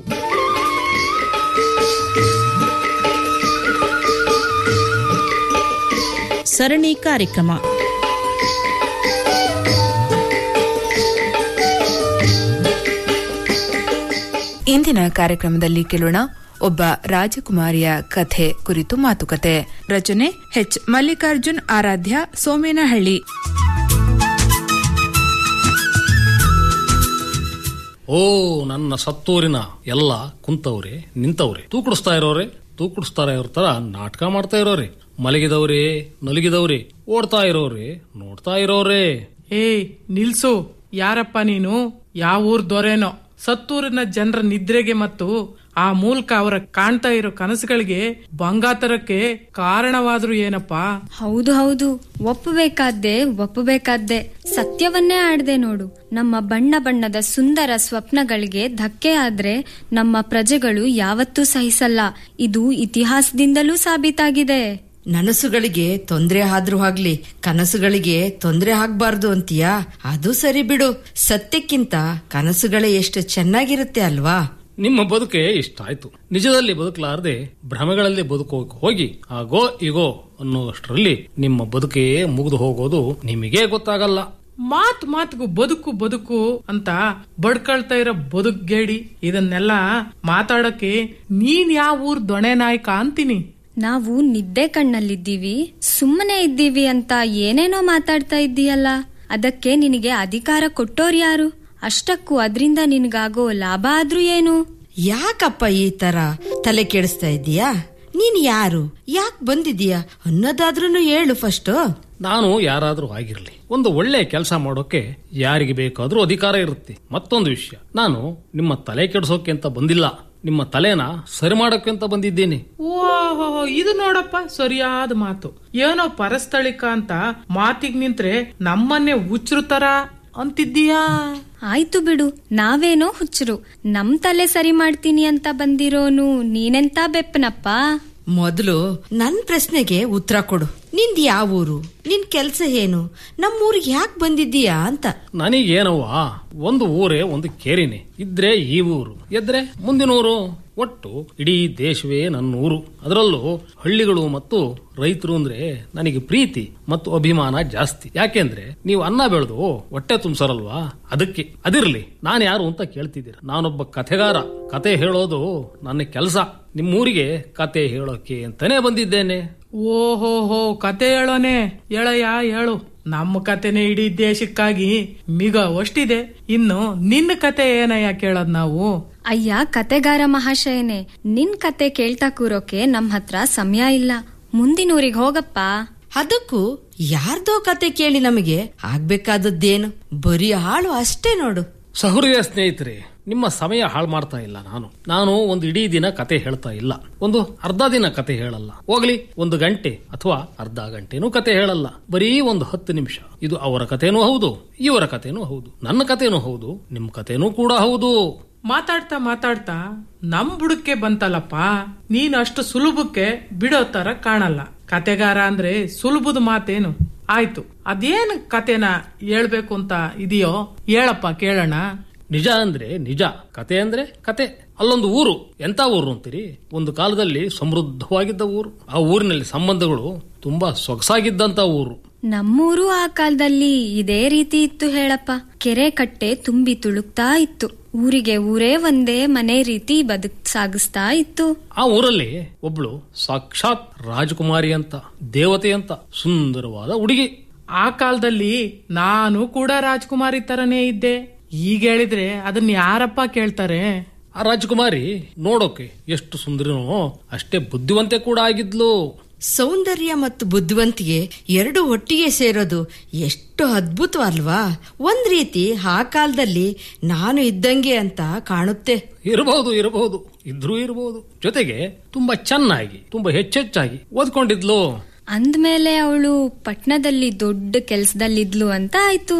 ಸರಣಿ ಕಾರ್ಯಕ್ರಮ ಇಂದಿನ ಕಾರ್ಯಕ್ರಮದಲ್ಲಿ ಕೇಳೋಣ ಒಬ್ಬ ರಾಜಕುಮಾರಿಯ ಕಥೆ ಕುರಿತು ಮಾತುಕತೆ ರಚನೆ ಎಚ್ ಮಲ್ಲಿಕಾರ್ಜುನ್ ಆರಾಧ್ಯ ಸೋಮೇನಹಳ್ಳಿ ಓ ನನ್ನ ಸತ್ತೂರಿನ ಎಲ್ಲ ಕುಂತವ್ರೆ ನಿಂತವ್ರೆ ತೂಕಡಿಸ್ತಾ ಇರೋರೆ ತೂಕಡಿಸ್ತಾ ಇರೋ ತರ ನಾಟಕ ಮಾಡ್ತಾ ಇರೋರೆ ಮಲಗಿದವ್ರೆ ನಲಗಿದವ್ರೆ ಓಡ್ತಾ ಇರೋರೆ ನೋಡ್ತಾ ಇರೋರೆ ಏಯ್ ನಿಲ್ಸು ಯಾರಪ್ಪ ನೀನು ಯಾವ ಊರ್ ದೊರೆನೋ ಸತ್ತೂರಿನ ಜನರ ನಿದ್ರೆಗೆ ಮತ್ತು ಆ ಮೂಲಕ ಅವರ ಕಾಣ್ತಾ ಇರೋ ಕನಸುಗಳಿಗೆ ಭಂಗಾತರಕ್ಕೆ ಕಾರಣವಾದ್ರು ಏನಪ್ಪಾ ಹೌದು ಹೌದು ಒಪ್ಪಬೇಕಾದ್ದೆ ಒಪ್ಪಬೇಕಾದ್ದೆ ಸತ್ಯವನ್ನೇ ಆಡ್ದೆ ನೋಡು ನಮ್ಮ ಬಣ್ಣ ಬಣ್ಣದ ಸುಂದರ ಸ್ವಪ್ನಗಳಿಗೆ ಧಕ್ಕೆ ಆದ್ರೆ ನಮ್ಮ ಪ್ರಜೆಗಳು ಯಾವತ್ತೂ ಸಹಿಸಲ್ಲ ಇದು ಇತಿಹಾಸದಿಂದಲೂ ಸಾಬೀತಾಗಿದೆ ನನಸುಗಳಿಗೆ ತೊಂದ್ರೆ ಆದ್ರೂ ಆಗ್ಲಿ ಕನಸುಗಳಿಗೆ ತೊಂದ್ರೆ ಆಗ್ಬಾರ್ದು ಅಂತೀಯಾ ಅದು ಸರಿ ಬಿಡು ಸತ್ಯಕ್ಕಿಂತ ಕನಸುಗಳೇ ಎಷ್ಟು ಚೆನ್ನಾಗಿರುತ್ತೆ ಅಲ್ವಾ ನಿಮ್ಮ ಬದುಕೆ ಇಷ್ಟ ಆಯ್ತು ನಿಜದಲ್ಲಿ ಬದುಕಲಾರದೆ ಭ್ರಮೆಗಳಲ್ಲಿ ಬದುಕೋಕ್ ಹೋಗಿ ಆಗೋ ಈಗೋ ಅನ್ನೋಷ್ಟರಲ್ಲಿ ನಿಮ್ಮ ಬದುಕೇ ಮುಗಿದು ಹೋಗೋದು ನಿಮಗೇ ಗೊತ್ತಾಗಲ್ಲ ಮಾತ್ ಮಾತ್ಗೂ ಬದುಕು ಬದುಕು ಅಂತ ಬಡ್ಕೊಳ್ತಾ ಇರೋ ಬದುಕ್ಗೇಡಿ ಇದನ್ನೆಲ್ಲ ಮಾತಾಡಕ್ಕೆ ನೀನ್ ಯಾವ ಊರ್ ದೊಣೆ ನಾಯಕ ಅಂತೀನಿ ನಾವು ನಿದ್ದೆ ಕಣ್ಣಲ್ಲಿದ್ದೀವಿ ಸುಮ್ಮನೆ ಇದ್ದೀವಿ ಅಂತ ಏನೇನೋ ಮಾತಾಡ್ತಾ ಇದ್ದೀಯಲ್ಲ ಅದಕ್ಕೆ ನಿನಗೆ ಅಧಿಕಾರ ಕೊಟ್ಟೋರ್ ಯಾರು ಅಷ್ಟಕ್ಕೂ ಅದರಿಂದ ನಿನಗಾಗೋ ಲಾಭ ಆದ್ರೂ ಏನು ಯಾಕಪ್ಪ ಈ ತರ ತಲೆ ಕೆಡಿಸ್ತಾ ಇದೀಯಾ ನೀನ್ ಯಾರು ಯಾಕ್ ಬಂದಿದೀಯಾ ಅನ್ನೋದಾದ್ರೂ ಹೇಳು ಫಸ್ಟ್ ನಾನು ಯಾರಾದ್ರೂ ಆಗಿರ್ಲಿ ಒಂದು ಒಳ್ಳೆ ಕೆಲಸ ಮಾಡೋಕೆ ಯಾರಿಗೆ ಬೇಕಾದ್ರೂ ಅಧಿಕಾರ ಇರುತ್ತೆ ಮತ್ತೊಂದು ವಿಷಯ ನಾನು ನಿಮ್ಮ ತಲೆ ಕೆಡಿಸೋಕೆ ಅಂತ ಬಂದಿಲ್ಲ ನಿಮ್ಮ ತಲೆನ ಸರಿ ಮಾಡೋಕೆ ಅಂತ ಬಂದಿದ್ದೇನೆ ಓಹೋ ಇದು ನೋಡಪ್ಪ ಸರಿಯಾದ ಮಾತು ಏನೋ ಪರಸ್ಥಳಿಕ ಅಂತ ಮಾತಿಗ್ ನಿಂತ್ರೆ ನಮ್ಮನ್ನೇ ಹುಚ್ಚರು ತರ ಅಂತಿದ್ದೀಯಾ ಆಯ್ತು ಬಿಡು ನಾವೇನೋ ಹುಚ್ಚರು ನಮ್ ತಲೆ ಸರಿ ಮಾಡ್ತೀನಿ ಅಂತ ಬಂದಿರೋನು ನೀನೆಂತ ಬೆಪ್ಪನಪ್ಪ ಮೊದಲು ನನ್ ಪ್ರಶ್ನೆಗೆ ಉತ್ತರ ಕೊಡು ನಿಂದ್ ಯಾವ ಊರು ನಿನ್ ಕೆಲ್ಸ ಏನು ನಮ್ಮೂರಿಗೆ ಯಾಕೆ ಬಂದಿದ್ದೀಯಾ ಅಂತ ನನಗೇನವ್ವ ಒಂದು ಊರೇ ಒಂದು ಕೇರಿನೇ ಇದ್ರೆ ಈ ಊರು ಎದ್ರೆ ಮುಂದಿನ ಊರು ಒಟ್ಟು ಇಡೀ ದೇಶವೇ ನನ್ನ ಊರು ಅದರಲ್ಲೂ ಹಳ್ಳಿಗಳು ಮತ್ತು ರೈತರು ಅಂದ್ರೆ ನನಗೆ ಪ್ರೀತಿ ಮತ್ತು ಅಭಿಮಾನ ಜಾಸ್ತಿ ಯಾಕೆಂದ್ರೆ ನೀವು ಅನ್ನ ಬೆಳೆದು ಹೊಟ್ಟೆ ತುಂಬಿಸರಲ್ವಾ ಅದಕ್ಕೆ ಅದಿರ್ಲಿ ನಾನು ಯಾರು ಅಂತ ಕೇಳ್ತಿದ್ದೀರ ನಾನೊಬ್ಬ ಕಥೆಗಾರ ಕತೆ ಹೇಳೋದು ನನ್ನ ಕೆಲಸ ನಿಮ್ಮೂರಿಗೆ ಕತೆ ಹೇಳೋಕೆ ಅಂತಾನೆ ಬಂದಿದ್ದೇನೆ ಓಹೋ ಹೋ ಕತೆ ಹೇಳೋನೆ ಹೇಳಯ್ಯ ಹೇಳು ನಮ್ಮ ಕತೆನೆ ಇಡೀ ದೇಶಕ್ಕಾಗಿ ಮಿಗ ಒಷ್ಟಿದೆ ಇನ್ನು ನಿನ್ನ ಕತೆ ಏನಯ್ಯ ಕೇಳೋದ್ ನಾವು ಅಯ್ಯ ಕತೆಗಾರ ಮಹಾಶಯನೇ ನಿನ್ ಕತೆ ಕೇಳ್ತಾ ಕೂರೋಕೆ ನಮ್ ಹತ್ರ ಸಮಯ ಇಲ್ಲ ಮುಂದಿನೂರಿಗೆ ಹೋಗಪ್ಪ ಅದಕ್ಕೂ ಯಾರ್ದೋ ಕತೆ ಕೇಳಿ ನಮಗೆ ಆಗ್ಬೇಕಾದದ್ದೇನು ಬರೀ ಹಾಳು ಅಷ್ಟೇ ನೋಡು ಸಹೃದಯ ಸ್ನೇಹಿತರೆ ನಿಮ್ಮ ಸಮಯ ಹಾಳು ಮಾಡ್ತಾ ಇಲ್ಲ ನಾನು ನಾನು ಒಂದು ಇಡೀ ದಿನ ಕತೆ ಹೇಳ್ತಾ ಇಲ್ಲ ಒಂದು ಅರ್ಧ ದಿನ ಕತೆ ಹೇಳಲ್ಲ ಹೋಗ್ಲಿ ಒಂದು ಗಂಟೆ ಅಥವಾ ಅರ್ಧ ಗಂಟೆನೂ ಕತೆ ಹೇಳಲ್ಲ ಬರೀ ಒಂದು ಹತ್ತು ನಿಮಿಷ ಇದು ಅವರ ಕಥೆನೂ ಹೌದು ಇವರ ಕಥೆನೂ ಹೌದು ನನ್ನ ಕಥೆನೂ ಹೌದು ನಿಮ್ಮ ಕಥೆನೂ ಕೂಡ ಹೌದು ಮಾತಾಡ್ತಾ ಮಾತಾಡ್ತಾ ನಮ್ ಬುಡಕ್ಕೆ ಬಂತಲ್ಲಪ್ಪ ನೀನ್ ಅಷ್ಟು ಸುಲಭಕ್ಕೆ ಬಿಡೋ ತರ ಕಾಣಲ್ಲ ಕತೆಗಾರ ಅಂದ್ರೆ ಸುಲಭದ ಮಾತೇನು ಆಯ್ತು ಅದೇನ್ ಕತೆನ ಹೇಳ್ಬೇಕು ಅಂತ ಇದೆಯೋ ಹೇಳಪ್ಪ ಕೇಳೋಣ ನಿಜ ಅಂದ್ರೆ ನಿಜ ಕತೆ ಅಂದ್ರೆ ಕತೆ ಅಲ್ಲೊಂದು ಊರು ಎಂತ ಊರು ಅಂತೀರಿ ಒಂದು ಕಾಲದಲ್ಲಿ ಸಮೃದ್ಧವಾಗಿದ್ದ ಊರು ಆ ಊರಿನಲ್ಲಿ ಸಂಬಂಧಗಳು ತುಂಬಾ ಸೊಗಸಾಗಿದ್ದಂತ ಊರು ನಮ್ಮೂರು ಆ ಕಾಲದಲ್ಲಿ ಇದೇ ರೀತಿ ಇತ್ತು ಹೇಳಪ್ಪ ಕೆರೆ ಕಟ್ಟೆ ತುಂಬಿ ತುಳುಕ್ತಾ ಇತ್ತು ಊರಿಗೆ ಊರೇ ಒಂದೇ ಮನೆ ರೀತಿ ಬದುಕ್ ಸಾಗಿಸ್ತಾ ಇತ್ತು ಆ ಊರಲ್ಲಿ ಒಬ್ಳು ಸಾಕ್ಷಾತ್ ರಾಜಕುಮಾರಿ ಅಂತ ದೇವತೆ ಅಂತ ಸುಂದರವಾದ ಹುಡುಗಿ ಆ ಕಾಲದಲ್ಲಿ ನಾನು ಕೂಡ ರಾಜ್ಕುಮಾರಿ ತರನೇ ಇದ್ದೆ ಈಗ ಹೇಳಿದ್ರೆ ಅದನ್ನ ಯಾರಪ್ಪ ಕೇಳ್ತಾರೆ ಆ ರಾಜಕುಮಾರಿ ನೋಡೋಕೆ ಎಷ್ಟು ಸುಂದರನೋ ಅಷ್ಟೇ ಬುದ್ಧಿವಂತೆ ಕೂಡ ಆಗಿದ್ಲು ಸೌಂದರ್ಯ ಮತ್ತು ಬುದ್ಧಿವಂತಿಗೆ ಎರಡು ಒಟ್ಟಿಗೆ ಸೇರೋದು ಎಷ್ಟು ಅದ್ಭುತವಲ್ವಾ ಒಂದ್ ರೀತಿ ಆ ಕಾಲದಲ್ಲಿ ನಾನು ಇದ್ದಂಗೆ ಅಂತ ಕಾಣುತ್ತೆ ಇರಬಹುದು ಇರಬಹುದು ಇದ್ರೂ ಇರಬಹುದು ಜೊತೆಗೆ ತುಂಬಾ ಚೆನ್ನಾಗಿ ತುಂಬಾ ಹೆಚ್ಚೆಚ್ಚಾಗಿ ಓದ್ಕೊಂಡಿದ್ಲು ಅಂದ್ಮೇಲೆ ಅವಳು ಪಟ್ನದಲ್ಲಿ ದೊಡ್ಡ ಕೆಲ್ಸದಲ್ಲಿದ್ಲು ಅಂತ ಆಯ್ತು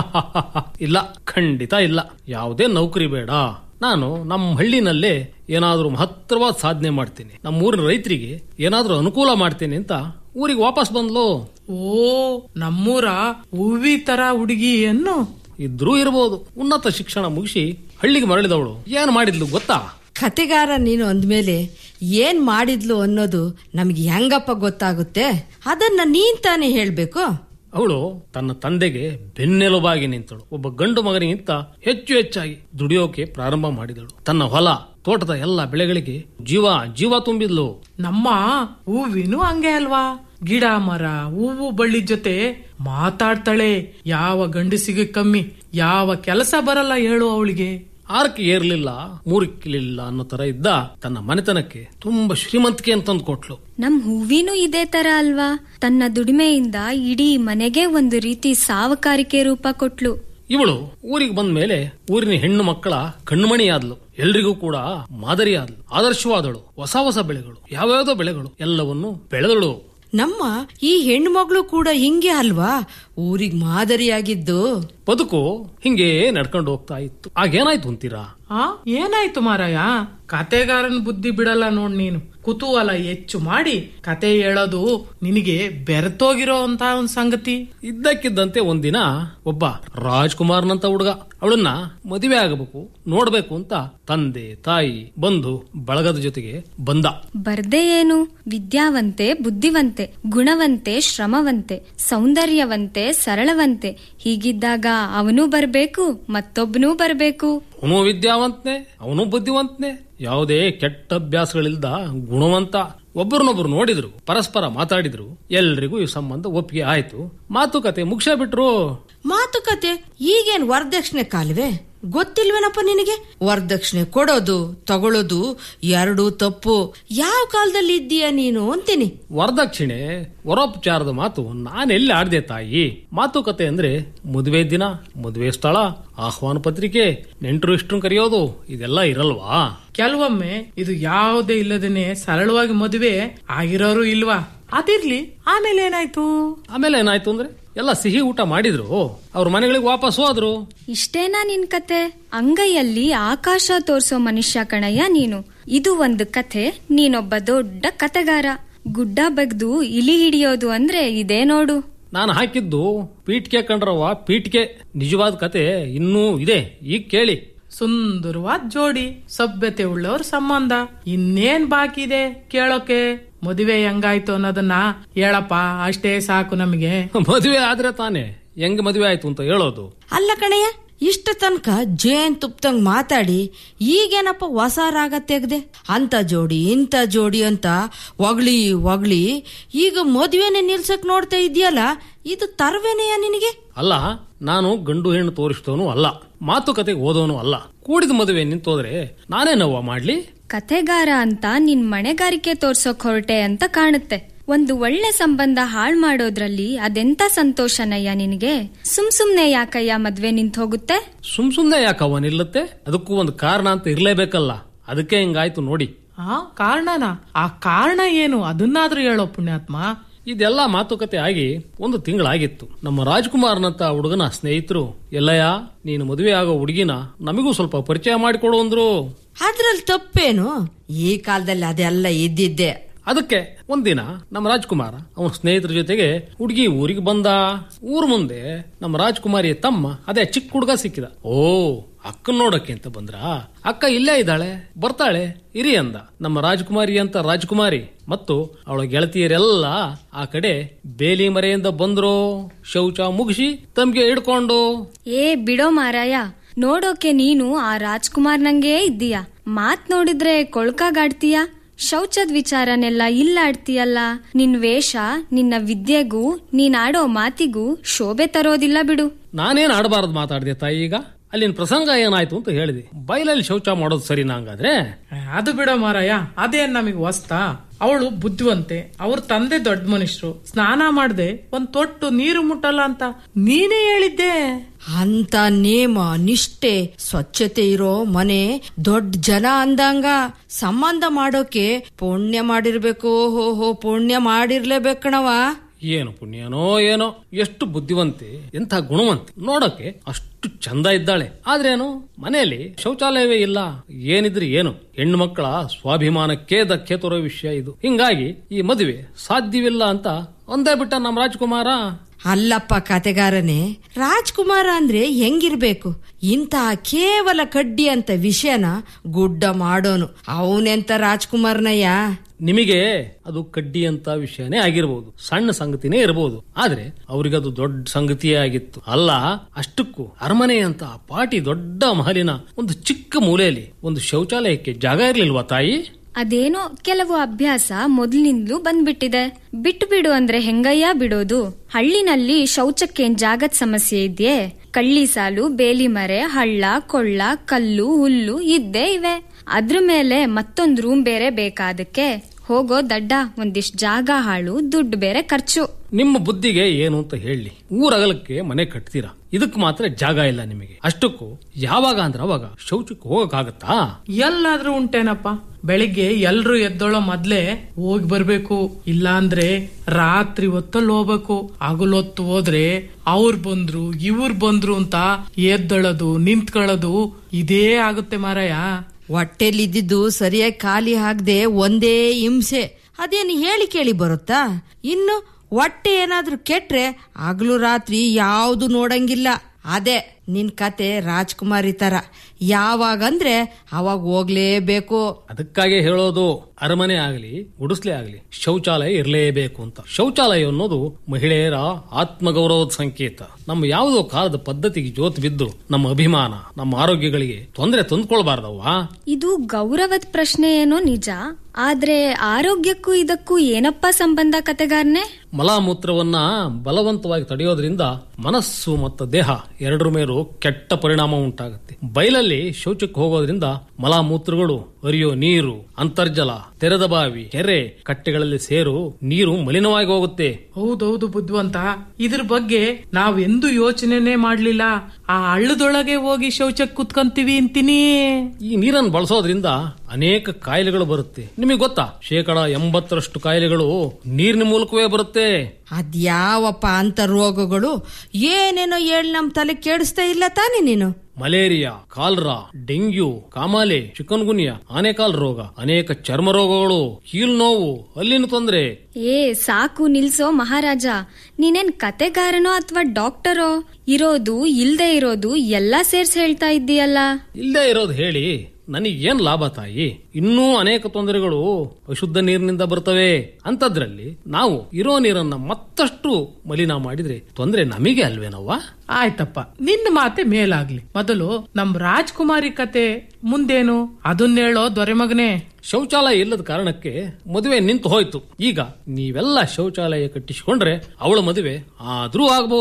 ಇಲ್ಲ ಖಂಡಿತ ಇಲ್ಲ ಯಾವುದೇ ನೌಕರಿ ಬೇಡ ನಾನು ನಮ್ಮ ಹಳ್ಳಿನಲ್ಲೇ ಏನಾದ್ರೂ ಮಹತ್ತರವಾದ ಸಾಧನೆ ಮಾಡ್ತೀನಿ ನಮ್ಮ ಊರಿನ ರೈತರಿಗೆ ಏನಾದ್ರೂ ಅನುಕೂಲ ಮಾಡ್ತೀನಿ ಅಂತ ಊರಿಗೆ ವಾಪಸ್ ಬಂದ್ಲು ಓ ನಮ್ಮೂರ ಹೂವಿ ತರ ಹುಡುಗಿ ಅನ್ನು ಇದ್ರೂ ಇರಬಹುದು ಉನ್ನತ ಶಿಕ್ಷಣ ಮುಗಿಸಿ ಹಳ್ಳಿಗೆ ಮರಳಿದವಳು ಏನ್ ಮಾಡಿದ್ಲು ಗೊತ್ತಾ ಕತೆಗಾರ ನೀನು ಅಂದ್ಮೇಲೆ ಏನ್ ಮಾಡಿದ್ಲು ಅನ್ನೋದು ನಮ್ಗೆ ಹೆಂಗಪ್ಪ ಗೊತ್ತಾಗುತ್ತೆ ಅದನ್ನ ನೀನ್ ತಾನೇ ಹೇಳ್ಬೇಕು ಅವಳು ತನ್ನ ತಂದೆಗೆ ಬೆನ್ನೆಲುಬಾಗಿ ನಿಂತಳು ಒಬ್ಬ ಗಂಡು ಮಗನಿಗಿಂತ ಹೆಚ್ಚು ಹೆಚ್ಚಾಗಿ ದುಡಿಯೋಕೆ ಪ್ರಾರಂಭ ಮಾಡಿದಳು ತನ್ನ ಹೊಲ ತೋಟದ ಎಲ್ಲ ಬೆಳೆಗಳಿಗೆ ಜೀವ ಜೀವ ತುಂಬಿದ್ಲು ನಮ್ಮ ಹೂವಿನೂ ಹಂಗೆ ಅಲ್ವಾ ಗಿಡ ಮರ ಹೂವು ಬಳ್ಳಿ ಜೊತೆ ಮಾತಾಡ್ತಾಳೆ ಯಾವ ಗಂಡಸಿಗೆ ಕಮ್ಮಿ ಯಾವ ಕೆಲಸ ಬರಲ್ಲ ಹೇಳು ಅವಳಿಗೆ ಆರಕ್ಕೆ ಏರ್ಲಿಲ್ಲ ಮೂರಕ್ಕಿಲಿಲ್ಲ ಅನ್ನೋ ತರ ಇದ್ದ ತನ್ನ ಮನೆತನಕ್ಕೆ ತುಂಬಾ ಶ್ರೀಮಂತಿಕೆ ಅಂತಂದು ಕೊಟ್ಲು ನಮ್ ಹೂವಿನೂ ಇದೇ ತರ ಅಲ್ವಾ ತನ್ನ ದುಡಿಮೆಯಿಂದ ಇಡೀ ಮನೆಗೆ ಒಂದು ರೀತಿ ಸಾವಕಾರಿಕೆ ರೂಪ ಕೊಟ್ಲು ಇವಳು ಊರಿಗೆ ಬಂದ ಮೇಲೆ ಊರಿನ ಹೆಣ್ಣು ಮಕ್ಕಳ ಕಣ್ಮಣಿಯಾದ್ಲು ಎಲ್ರಿಗೂ ಕೂಡ ಮಾದರಿಯಾದ್ಲು ಆದರ್ಶವಾದಳು ಹೊಸ ಹೊಸ ಬೆಳೆಗಳು ಯಾವ್ಯಾವ್ದೋ ಬೆಳೆಗಳು ಎಲ್ಲವನ್ನು ಬೆಳೆದಳು ನಮ್ಮ ಈ ಹೆಣ್ಮಗಳು ಕೂಡ ಹಿಂಗೆ ಅಲ್ವಾ ಊರಿಗ್ ಮಾದರಿಯಾಗಿದ್ದು ಬದುಕು ಹಿಂಗೆ ನಡ್ಕೊಂಡು ಹೋಗ್ತಾ ಇತ್ತು ಆಗೇನಾಯ್ತು ಅಂತೀರಾ ಆ ಏನಾಯ್ತು ಮಾರಾಯ ಕತೆಗಾರನ್ ಬುದ್ಧಿ ಬಿಡಲ್ಲ ನೋಡ್ ನೀನು ಕುತೂಹಲ ಹೆಚ್ಚು ಮಾಡಿ ಕತೆ ಹೇಳೋದು ನಿನಗೆ ಬೆರೆತೋಗಿರೋ ಅಂತ ಒಂದ್ ಸಂಗತಿ ಇದ್ದಕ್ಕಿದ್ದಂತೆ ಒಂದಿನ ಒಬ್ಬ ರಾಜ್ಕುಮಾರ್ನಂತ ಹುಡುಗ ಅವಳನ್ನ ಮದುವೆ ಆಗಬೇಕು ನೋಡ್ಬೇಕು ಅಂತ ತಂದೆ ತಾಯಿ ಬಂಧು ಬಳಗದ ಜೊತೆಗೆ ಬಂದ ಬರ್ದೇ ಏನು ವಿದ್ಯಾವಂತೆ ಬುದ್ಧಿವಂತೆ ಗುಣವಂತೆ ಶ್ರಮವಂತೆ ಸೌಂದರ್ಯವಂತೆ ಸರಳವಂತೆ ಹೀಗಿದ್ದಾಗ ಅವನೂ ಬರ್ಬೇಕು ಮತ್ತೊಬ್ಬನೂ ಬರ್ಬೇಕು ಅವನು ವಿದ್ಯಾವಂತನೆ ಅವನು ಬುದ್ಧಿವಂತನೆ ಯಾವುದೇ ಕೆಟ್ಟ ಅಭ್ಯಾಸಗಳಿಲ್ದ ಗುಣವಂತ ಒಬ್ಬರನ್ನೊಬ್ರು ನೋಡಿದ್ರು ಪರಸ್ಪರ ಮಾತಾಡಿದ್ರು ಎಲ್ರಿಗೂ ಈ ಸಂಬಂಧ ಒಪ್ಪಿಗೆ ಆಯ್ತು ಮಾತುಕತೆ ಮುಗಿಸೇ ಬಿಟ್ರು ಮಾತುಕತೆ ಈಗೇನ್ ವರದಕ್ಷಿಣೆ ಕಾಲುವೆ ಗೊತ್ತಿಲ್ವೇನಪ್ಪ ನಿನಗೆ ವರದಕ್ಷಿಣೆ ಕೊಡೋದು ತಗೊಳ್ಳೋದು ಎರಡು ತಪ್ಪು ಯಾವ ಕಾಲದಲ್ಲಿ ಇದ್ದೀಯ ನೀನು ಅಂತೀನಿ ವರದಕ್ಷಿಣೆ ವರೋಪಚಾರದ ಮಾತು ನಾನೆಲ್ಲಿ ಆಡ್ದೆ ತಾಯಿ ಮಾತುಕತೆ ಅಂದ್ರೆ ಮದುವೆ ದಿನ ಮದುವೆ ಸ್ಥಳ ಆಹ್ವಾನ ಪತ್ರಿಕೆ ನೆಂಟರು ಇಷ್ಟು ಕರೆಯೋದು ಇದೆಲ್ಲ ಇರಲ್ವಾ ಕೆಲವೊಮ್ಮೆ ಇದು ಯಾವುದೇ ಇಲ್ಲದೇನೆ ಸರಳವಾಗಿ ಮದುವೆ ಆಗಿರೋರು ಇಲ್ವಾ ಅದಿರ್ಲಿ ಆಮೇಲೆ ಏನಾಯ್ತು ಆಮೇಲೆ ಏನಾಯ್ತು ಅಂದ್ರೆ ಎಲ್ಲ ಸಿಹಿ ಊಟ ಮಾಡಿದ್ರು ಅವ್ರ ಮನೆಗಳಿಗೆ ವಾಪಸ್ ಹೋದ್ರು ಇಷ್ಟೇನಾ ನಿನ್ ಕತೆ ಅಂಗೈಯಲ್ಲಿ ಆಕಾಶ ತೋರ್ಸೋ ಮನುಷ್ಯ ಕಣಯ್ಯ ನೀನು ಇದು ಒಂದು ಕಥೆ ನೀನೊಬ್ಬ ದೊಡ್ಡ ಕತೆಗಾರ ಗುಡ್ಡ ಬಗ್ದು ಇಲಿ ಹಿಡಿಯೋದು ಅಂದ್ರೆ ಇದೇ ನೋಡು ನಾನು ಹಾಕಿದ್ದು ಪೀಠ್ಕೆ ಕಂಡ್ರವ ಪೀಠ್ಕೆ ನಿಜವಾದ ಕತೆ ಇನ್ನೂ ಇದೆ ಈಗ ಕೇಳಿ ಸುಂದರವಾದ ಜೋಡಿ ಸಭ್ಯತೆ ಉಳ್ಳವ್ರ ಸಂಬಂಧ ಇನ್ನೇನ್ ಬಾಕಿ ಇದೆ ಕೇಳೋಕೆ ಮದುವೆ ಹೆಂಗಾಯ್ತು ಅನ್ನೋದನ್ನ ಹೇಳಪ್ಪ ಅಷ್ಟೇ ಸಾಕು ನಮಗೆ ಮದುವೆ ಆದ್ರೆ ತಾನೇ ಹೆಂಗ್ ಮದುವೆ ಆಯ್ತು ಅಂತ ಹೇಳೋದು ಅಲ್ಲ ಕಣಯ್ಯ ಇಷ್ಟ ತನಕ ಜೇನ್ ತುಪ್ತಂಗ್ ಮಾತಾಡಿ ಈಗೇನಪ್ಪ ಹೊಸ ರಾಗ ತೆಗ್ದೆ ಅಂತ ಜೋಡಿ ಇಂಥ ಜೋಡಿ ಅಂತ ಒಗ್ಳಿ ಒಗ್ಳಿ ಈಗ ಮದುವೆನೆ ನಿಲ್ಸಕ್ ನೋಡ್ತಾ ಇದೆಯಲ್ಲ ಇದು ತರವೇನೆಯ ನಿನಗೆ ಅಲ್ಲ ನಾನು ಗಂಡು ಹೆಣ್ಣು ತೋರಿಸಿದವನು ಅಲ್ಲ ಮಾತುಕತೆ ಓದೋನು ಅಲ್ಲ ಕೂಡಿದ ಮದುವೆ ನಿಂತೋದ್ರೆ ನಾನೇನವ್ವ ಮಾಡ್ಲಿ ಕಥೆಗಾರ ಅಂತ ನಿನ್ ಮಣೆಗಾರಿಕೆ ತೋರ್ಸೋಕ್ ಹೊರಟೆ ಅಂತ ಕಾಣುತ್ತೆ ಒಂದು ಒಳ್ಳೆ ಸಂಬಂಧ ಹಾಳ್ ಮಾಡೋದ್ರಲ್ಲಿ ಅದೆಂತ ಸಂತೋಷನಯ್ಯ ನಿನಗೆ ಸುಮ್ ಸುಮ್ನೆ ಯಾಕಯ್ಯ ಮದ್ವೆ ನಿಂತ್ ಹೋಗುತ್ತೆ ಸುಮ್ ಸುಮ್ನೆ ಯಾಕವ್ವ ನಿಲ್ಲತ್ತೆ ಅದಕ್ಕೂ ಒಂದು ಕಾರಣ ಅಂತ ಇರ್ಲೇಬೇಕಲ್ಲ ಅದಕ್ಕೆ ಹಿಂಗಾಯ್ತು ನೋಡಿ ಆ ಕಾರಣನಾ ಆ ಕಾರಣ ಏನು ಅದನ್ನಾದ್ರೂ ಹೇಳೋ ಪುಣ್ಯಾತ್ಮ ಇದೆಲ್ಲ ಮಾತುಕತೆ ಆಗಿ ಒಂದು ತಿಂಗಳಾಗಿತ್ತು ನಮ್ಮ ರಾಜ್ಕುಮಾರ್ನಂತ ಹುಡುಗನ ಸ್ನೇಹಿತರು ಎಲ್ಲಯ್ಯ ನೀನು ಮದುವೆ ಆಗೋ ಹುಡುಗಿನ ನಮಗೂ ಸ್ವಲ್ಪ ಪರಿಚಯ ಮಾಡಿಕೊಡು ಅಂದ್ರು ಅದ್ರಲ್ಲಿ ತಪ್ಪೇನು ಈ ಕಾಲದಲ್ಲಿ ಅದೆಲ್ಲ ಇದ್ದಿದ್ದೆ ಅದಕ್ಕೆ ಒಂದಿನ ನಮ್ಮ ರಾಜ್ಕುಮಾರ ಅವನ ಸ್ನೇಹಿತರ ಜೊತೆಗೆ ಹುಡುಗಿ ಊರಿಗೆ ಬಂದ ಊರ್ ಮುಂದೆ ನಮ್ಮ ರಾಜ್ಕುಮಾರಿಯ ತಮ್ಮ ಅದೇ ಚಿಕ್ಕ ಹುಡುಗ ಸಿಕ್ಕಿದ ಓ ಅಕ್ಕನ್ ನೋಡಕ್ಕೆ ಅಂತ ಬಂದ್ರ ಅಕ್ಕ ಇಲ್ಲೇ ಇದ್ದಾಳೆ ಬರ್ತಾಳೆ ಇರಿ ಅಂದ ನಮ್ಮ ರಾಜ್ಕುಮಾರಿ ಅಂತ ರಾಜ್ಕುಮಾರಿ ಮತ್ತು ಅವಳ ಗೆಳತಿಯರೆಲ್ಲ ಆ ಕಡೆ ಬೇಲಿ ಮರೆಯಿಂದ ಬಂದ್ರು ಶೌಚ ಮುಗಿಸಿ ತಮ್ಗೆ ಹಿಡ್ಕೊಂಡು ಏ ಬಿಡೋ ಮಾರಾಯ ನೋಡೋಕೆ ನೀನು ಆ ರಾಜ್ಕುಮಾರ್ ನಂಗೇ ಇದ್ದೀಯ ಮಾತ್ ನೋಡಿದ್ರೆ ಕೊಳ್ಕಾಗಾಡ್ತೀಯ ಶೌಚದ ವಿಚಾರನೆಲ್ಲ ಇಲ್ಲ ಆಡ್ತೀಯಲ್ಲ ನಿನ್ ವೇಷ ನಿನ್ನ ವಿದ್ಯೆಗೂ ನೀನ್ ಆಡೋ ಮಾತಿಗೂ ಶೋಭೆ ತರೋದಿಲ್ಲ ಬಿಡು ನಾನೇನ್ ಆಡಬಾರದು ಮಾತಾಡಿದೆ ತಾಯಿ ಈಗ ಅಲ್ಲಿನ ಪ್ರಸಂಗ ಏನಾಯ್ತು ಅಂತ ಹೇಳಿದೆ ಬಯಲಲ್ಲಿ ಶೌಚ ಮಾಡೋದು ಸರಿನಾ ಹಂಗಾದ್ರೆ ಅದು ಬಿಡೋ ಮಾರಾಯ ಅದೇನ್ ನಮಗ್ ವಸ್ತಾ ಅವಳು ಬುದ್ಧಿವಂತೆ ಅವ್ರ ತಂದೆ ದೊಡ್ಡ ಮನುಷ್ಯರು ಸ್ನಾನ ಮಾಡ್ದೆ ಒಂದ್ ತೊಟ್ಟು ನೀರು ಮುಟ್ಟಲ್ಲ ಅಂತ ನೀನೇ ಹೇಳಿದ್ದೆ ಅಂತ ನೇಮ ನಿಷ್ಠೆ ಸ್ವಚ್ಛತೆ ಇರೋ ಮನೆ ದೊಡ್ಡ ಜನ ಅಂದಂಗ ಸಂಬಂಧ ಮಾಡೋಕೆ ಪುಣ್ಯ ಮಾಡಿರ್ಬೇಕು ಹೋ ಹೋ ಪುಣ್ಯ ಮಾಡಿರ್ಲೇಬೇಕಣವ ಏನು ಪುಣ್ಯನೋ ಏನೋ ಎಷ್ಟು ಬುದ್ಧಿವಂತೆ ಎಂಥ ಗುಣವಂತೆ ನೋಡಕ್ಕೆ ಅಷ್ಟು ಚಂದ ಇದ್ದಾಳೆ ಆದ್ರೇನು ಮನೆಯಲ್ಲಿ ಶೌಚಾಲಯವೇ ಇಲ್ಲ ಏನಿದ್ರೆ ಏನು ಹೆಣ್ಣು ಮಕ್ಕಳ ಸ್ವಾಭಿಮಾನಕ್ಕೆ ಧಕ್ಕೆ ತರೋ ವಿಷಯ ಇದು ಹಿಂಗಾಗಿ ಈ ಮದುವೆ ಸಾಧ್ಯವಿಲ್ಲ ಅಂತ ಒಂದೇ ಬಿಟ್ಟ ನಮ್ಮ ರಾಜ್ಕುಮಾರ ಅಲ್ಲಪ್ಪ ಕತೆಗಾರನೇ ರಾಜ್ಕುಮಾರ ಅಂದ್ರೆ ಹೆಂಗಿರ್ಬೇಕು ಇಂತಹ ಕೇವಲ ಕಡ್ಡಿ ಅಂತ ವಿಷಯನ ಗುಡ್ಡ ಮಾಡೋನು ಅವನೆಂತ ರಾಜ್ಕುಮಾರ್ನಯ್ಯ ನಿಮಗೆ ಅದು ಕಡ್ಡಿ ಅಂತ ವಿಷಯನೇ ಆಗಿರಬಹುದು ಸಣ್ಣ ಸಂಗತಿನೇ ಇರಬಹುದು ಆದ್ರೆ ಅವ್ರಿಗದು ದೊಡ್ಡ ಸಂಗತಿಯೇ ಆಗಿತ್ತು ಅಲ್ಲ ಅಷ್ಟಕ್ಕೂ ಅರಮನೆ ಅಂತ ಆ ಪಾಟಿ ದೊಡ್ಡ ಮಹಲಿನ ಒಂದು ಚಿಕ್ಕ ಮೂಲೆಯಲ್ಲಿ ಒಂದು ಶೌಚಾಲಯಕ್ಕೆ ಜಾಗ ಇರ್ಲಿಲ್ವಾ ತಾಯಿ ಅದೇನೋ ಕೆಲವು ಅಭ್ಯಾಸ ಮೊದಲಿನಿಂದಲೂ ಬಂದ್ಬಿಟ್ಟಿದೆ ಬಿಟ್ಟು ಬಿಡು ಅಂದ್ರೆ ಹೆಂಗಯ್ಯ ಬಿಡೋದು ಹಳ್ಳಿನಲ್ಲಿ ಶೌಚಕ್ಕೇನ್ ಜಾಗದ ಸಮಸ್ಯೆ ಇದೆಯೇ ಕಳ್ಳಿ ಸಾಲು ಬೇಲಿ ಮರೆ ಹಳ್ಳ ಕೊಳ್ಳ ಕಲ್ಲು ಹುಲ್ಲು ಇದ್ದೇ ಇವೆ ಅದ್ರ ಮೇಲೆ ಮತ್ತೊಂದ್ ರೂಮ್ ಬೇರೆ ಬೇಕಾದಕ್ಕೆ ಹೋಗೋ ದಡ್ಡ ಒಂದಿಷ್ಟ್ ಜಾಗ ಹಾಳು ದುಡ್ಡು ಬೇರೆ ಖರ್ಚು ನಿಮ್ಮ ಬುದ್ಧಿಗೆ ಏನು ಅಂತ ಹೇಳಿ ಊರಗಲಕ್ಕೆ ಮನೆ ಕಟ್ತೀರಾ ಇದಕ್ ಮಾತ್ರ ಜಾಗ ಇಲ್ಲ ನಿಮಗೆ ಅಷ್ಟಕ್ಕೂ ಯಾವಾಗ ಅಂದ್ರೆ ಅವಾಗ ಶೌಚಕ್ಕೆ ಹೋಗಕ್ಕಾಗತ್ತಾ ಎಲ್ಲಾದ್ರೂ ಉಂಟೇನಪ್ಪ ಬೆಳಿಗ್ಗೆ ಎಲ್ರು ಎದ್ದೋಳೋ ಮೊದ್ಲೇ ಹೋಗಿ ಬರ್ಬೇಕು ಇಲ್ಲಾಂದ್ರೆ ರಾತ್ರಿ ಹೊತ್ತಲ್ಲಿ ಹೋಗ್ಬೇಕು ಹಗಲೊತ್ತು ಹೋದ್ರೆ ಅವ್ರ್ ಬಂದ್ರು ಇವ್ರ್ ಬಂದ್ರು ಅಂತ ಎದ್ದಳದು ನಿಂತ್ಕೊಳ್ಳೋದು ಇದೇ ಆಗುತ್ತೆ ಮಾರಾಯ ಹೊಟ್ಟೆಲಿದ್ದಿದ್ದು ಸರಿಯಾಗಿ ಖಾಲಿ ಹಾಕ್ದೆ ಒಂದೇ ಹಿಂಸೆ ಅದೇನು ಹೇಳಿ ಕೇಳಿ ಬರುತ್ತಾ ಇನ್ನು ಹೊಟ್ಟೆ ಏನಾದ್ರೂ ಕೆಟ್ರೆ ಹಗಲು ರಾತ್ರಿ ಯಾವುದು ನೋಡಂಗಿಲ್ಲ ಅದೇ ನಿನ್ ಕತೆ ರಾಜ್ಕುಮಾರಿ ತರ ಯಾವಾಗಂದ್ರೆ ಅವಾಗ ಹೋಗ್ಲೇಬೇಕು ಅದಕ್ಕಾಗಿ ಹೇಳೋದು ಅರಮನೆ ಆಗಲಿ ಗುಡಿಸ್ಲೆ ಆಗಲಿ ಶೌಚಾಲಯ ಇರಲೇಬೇಕು ಅಂತ ಶೌಚಾಲಯ ಅನ್ನೋದು ಮಹಿಳೆಯರ ಆತ್ಮಗೌರವದ ಸಂಕೇತ ನಮ್ಮ ಯಾವುದೋ ಕಾಲದ ಪದ್ಧತಿಗೆ ಜೋತ್ ಬಿದ್ದು ನಮ್ಮ ಅಭಿಮಾನ ನಮ್ಮ ಆರೋಗ್ಯಗಳಿಗೆ ತೊಂದರೆ ತಂದ್ಕೊಳ್ಬಾರ್ದವ್ವಾ ಇದು ಗೌರವದ ಪ್ರಶ್ನೆ ಏನೋ ನಿಜ ಆದ್ರೆ ಆರೋಗ್ಯಕ್ಕೂ ಇದಕ್ಕೂ ಏನಪ್ಪ ಸಂಬಂಧ ಕತೆಗಾರನೆ ಮಲಮೂತ್ರವನ್ನ ಬಲವಂತವಾಗಿ ತಡೆಯೋದ್ರಿಂದ ಮನಸ್ಸು ಮತ್ತು ದೇಹ ಎರಡರ ಮೇಲೂ ಕೆಟ್ಟ ಪರಿಣಾಮ ಉಂಟಾಗುತ್ತೆ ಬಯಲಲ್ಲಿ ಶೌಚಕ್ಕೆ ಹೋಗೋದ್ರಿಂದ ಮಲಮೂತ್ರಗಳು ಹರಿಯೋ ನೀರು ಅಂತರ್ಜಲ ತೆರೆದ ಬಾವಿ ಕೆರೆ ಕಟ್ಟೆಗಳಲ್ಲಿ ಸೇರು ನೀರು ಮಲಿನವಾಗಿ ಹೋಗುತ್ತೆ ಹೌದೌದು ಬುದ್ಧಿವಂತ ಇದ್ರ ಬಗ್ಗೆ ನಾವೆಂದೂ ಯೋಚನೆನೇ ಮಾಡ್ಲಿಲ್ಲ ಆ ಹಳ್ಳದೊಳಗೆ ಹೋಗಿ ಶೌಚಕ್ಕೆ ಕುತ್ಕೊಂತೀವಿ ಅಂತೀನಿ ಈ ನೀರನ್ನು ಬಳಸೋದ್ರಿಂದ ಅನೇಕ ಕಾಯಿಲೆಗಳು ಬರುತ್ತೆ ನಿಮಗೆ ಗೊತ್ತಾ ಶೇಕಡ ಎಂಬತ್ತರಷ್ಟು ಕಾಯಿಲೆಗಳು ನೀರಿನ ಮೂಲಕವೇ ಬರುತ್ತೆ ಅದ್ಯಾವಪ್ಪ ಅಂತ ರೋಗಗಳು ಏನೇನೋ ಹೇಳಿ ನಮ್ ತಲೆ ಕೇಳಿಸ್ತಾ ಇಲ್ಲ ತಾನೇ ನೀನು ಮಲೇರಿಯಾ ಕಾಲ್ರಾ ಡೆಂಗ್ಯೂ ಕಾಮಾಲೆ ಚಿಕನ್ಗುನ್ಯಾ ಆನೆಕಾಲ್ ರೋಗ ಅನೇಕ ಚರ್ಮ ರೋಗಗಳು ಕೀಲ್ ನೋವು ಅಲ್ಲಿನ ತೊಂದರೆ ಏ ಸಾಕು ನಿಲ್ಸೋ ಮಹಾರಾಜ ನೀನೇನ್ ಕತೆಗಾರನೋ ಅಥವಾ ಡಾಕ್ಟರೋ ಇರೋದು ಇಲ್ದೇ ಇರೋದು ಎಲ್ಲಾ ಸೇರ್ಸ್ ಹೇಳ್ತಾ ಇದ್ದೀಯಲ್ಲ ಇಲ್ಲೇ ಇರೋದು ಹೇಳಿ ನನಗೇನ್ ಲಾಭ ತಾಯಿ ಇನ್ನೂ ಅನೇಕ ತೊಂದರೆಗಳು ಅಶುದ್ಧ ನೀರಿನಿಂದ ಬರ್ತವೆ ಅಂತದ್ರಲ್ಲಿ ನಾವು ಇರೋ ನೀರನ್ನ ಮತ್ತಷ್ಟು ಮಲಿನ ಮಾಡಿದ್ರೆ ತೊಂದರೆ ನಮಗೆ ಅಲ್ವೇನವ್ವ ಆಯ್ತಪ್ಪ ನಿನ್ನ ಮಾತೆ ಮೇಲಾಗ್ಲಿ ಮೊದಲು ನಮ್ ರಾಜ್ಕುಮಾರಿ ಕತೆ ಮುಂದೇನು ಅದನ್ನೇಳೋ ದೊರೆಮಗನೇ ಶೌಚಾಲಯ ಇಲ್ಲದ ಕಾರಣಕ್ಕೆ ಮದುವೆ ನಿಂತು ಹೋಯ್ತು ಈಗ ನೀವೆಲ್ಲ ಶೌಚಾಲಯ ಕಟ್ಟಿಸಿಕೊಂಡ್ರೆ ಅವಳ ಮದುವೆ ಆದ್ರೂ ಆಗಬಹುದು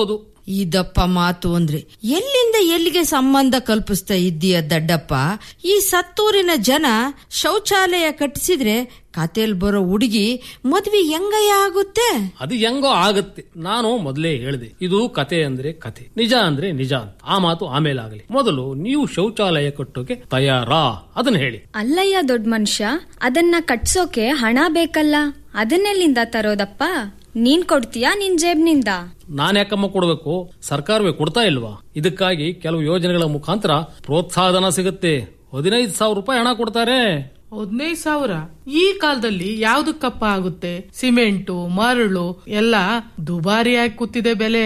ಇದಪ್ಪ ಮಾತು ಅಂದ್ರೆ ಎಲ್ಲಿಂದ ಎಲ್ಲಿಗೆ ಸಂಬಂಧ ಕಲ್ಪಿಸ್ತಾ ಇದ್ದೀಯ ದಡ್ಡಪ್ಪ ಈ ಸತ್ತೂರಿನ ಜನ ಶೌಚಾಲಯ ಕಟ್ಟಿಸಿದ್ರೆ ಕತೆಲ್ ಬರೋ ಹುಡುಗಿ ಮದ್ವೆ ಹೆಂಗಯ್ಯ ಆಗುತ್ತೆ ಅದು ಹೆಂಗೋ ಆಗತ್ತೆ ನಾನು ಮೊದಲೇ ಹೇಳಿದೆ ಇದು ಕತೆ ಅಂದ್ರೆ ಕತೆ ನಿಜ ಅಂದ್ರೆ ನಿಜ ಅಂತ ಆ ಮಾತು ಆಮೇಲೆ ಆಗಲಿ ಮೊದಲು ನೀವು ಶೌಚಾಲಯ ಕಟ್ಟೋಕೆ ತಯಾರಾ ಅದನ್ನ ಹೇಳಿ ಅಲ್ಲಯ್ಯ ದೊಡ್ಡ ಮನುಷ್ಯ ಅದನ್ನ ಕಟ್ಸೋಕೆ ಹಣ ಬೇಕಲ್ಲ ಅದನ್ನೆಲ್ಲಿಂದ ತರೋದಪ್ಪ ನೀನ್ ಕೊಡ್ತೀಯಾ ನಿನ್ ಜೇಬ್ನಿಂದ ನಾನ್ ಯಾಕಮ್ಮ ಕೊಡ್ಬೇಕು ಸರ್ಕಾರವೇ ಕೊಡ್ತಾ ಇಲ್ವಾ ಇದಕ್ಕಾಗಿ ಕೆಲವು ಯೋಜನೆಗಳ ಮುಖಾಂತರ ಪ್ರೋತ್ಸಾಹಧನ ಸಿಗುತ್ತೆ ಹದಿನೈದು ಸಾವಿರ ರೂಪಾಯಿ ಹಣ ಕೊಡ್ತಾರೆ ಹದಿನೈದು ಸಾವಿರ ಈ ಕಾಲದಲ್ಲಿ ಯಾವ್ದಕ್ಕಪ್ಪ ಆಗುತ್ತೆ ಸಿಮೆಂಟು ಮರಳು ಎಲ್ಲ ದುಬಾರಿಯಾಗಿ ಕೂತಿದೆ ಬೆಲೆ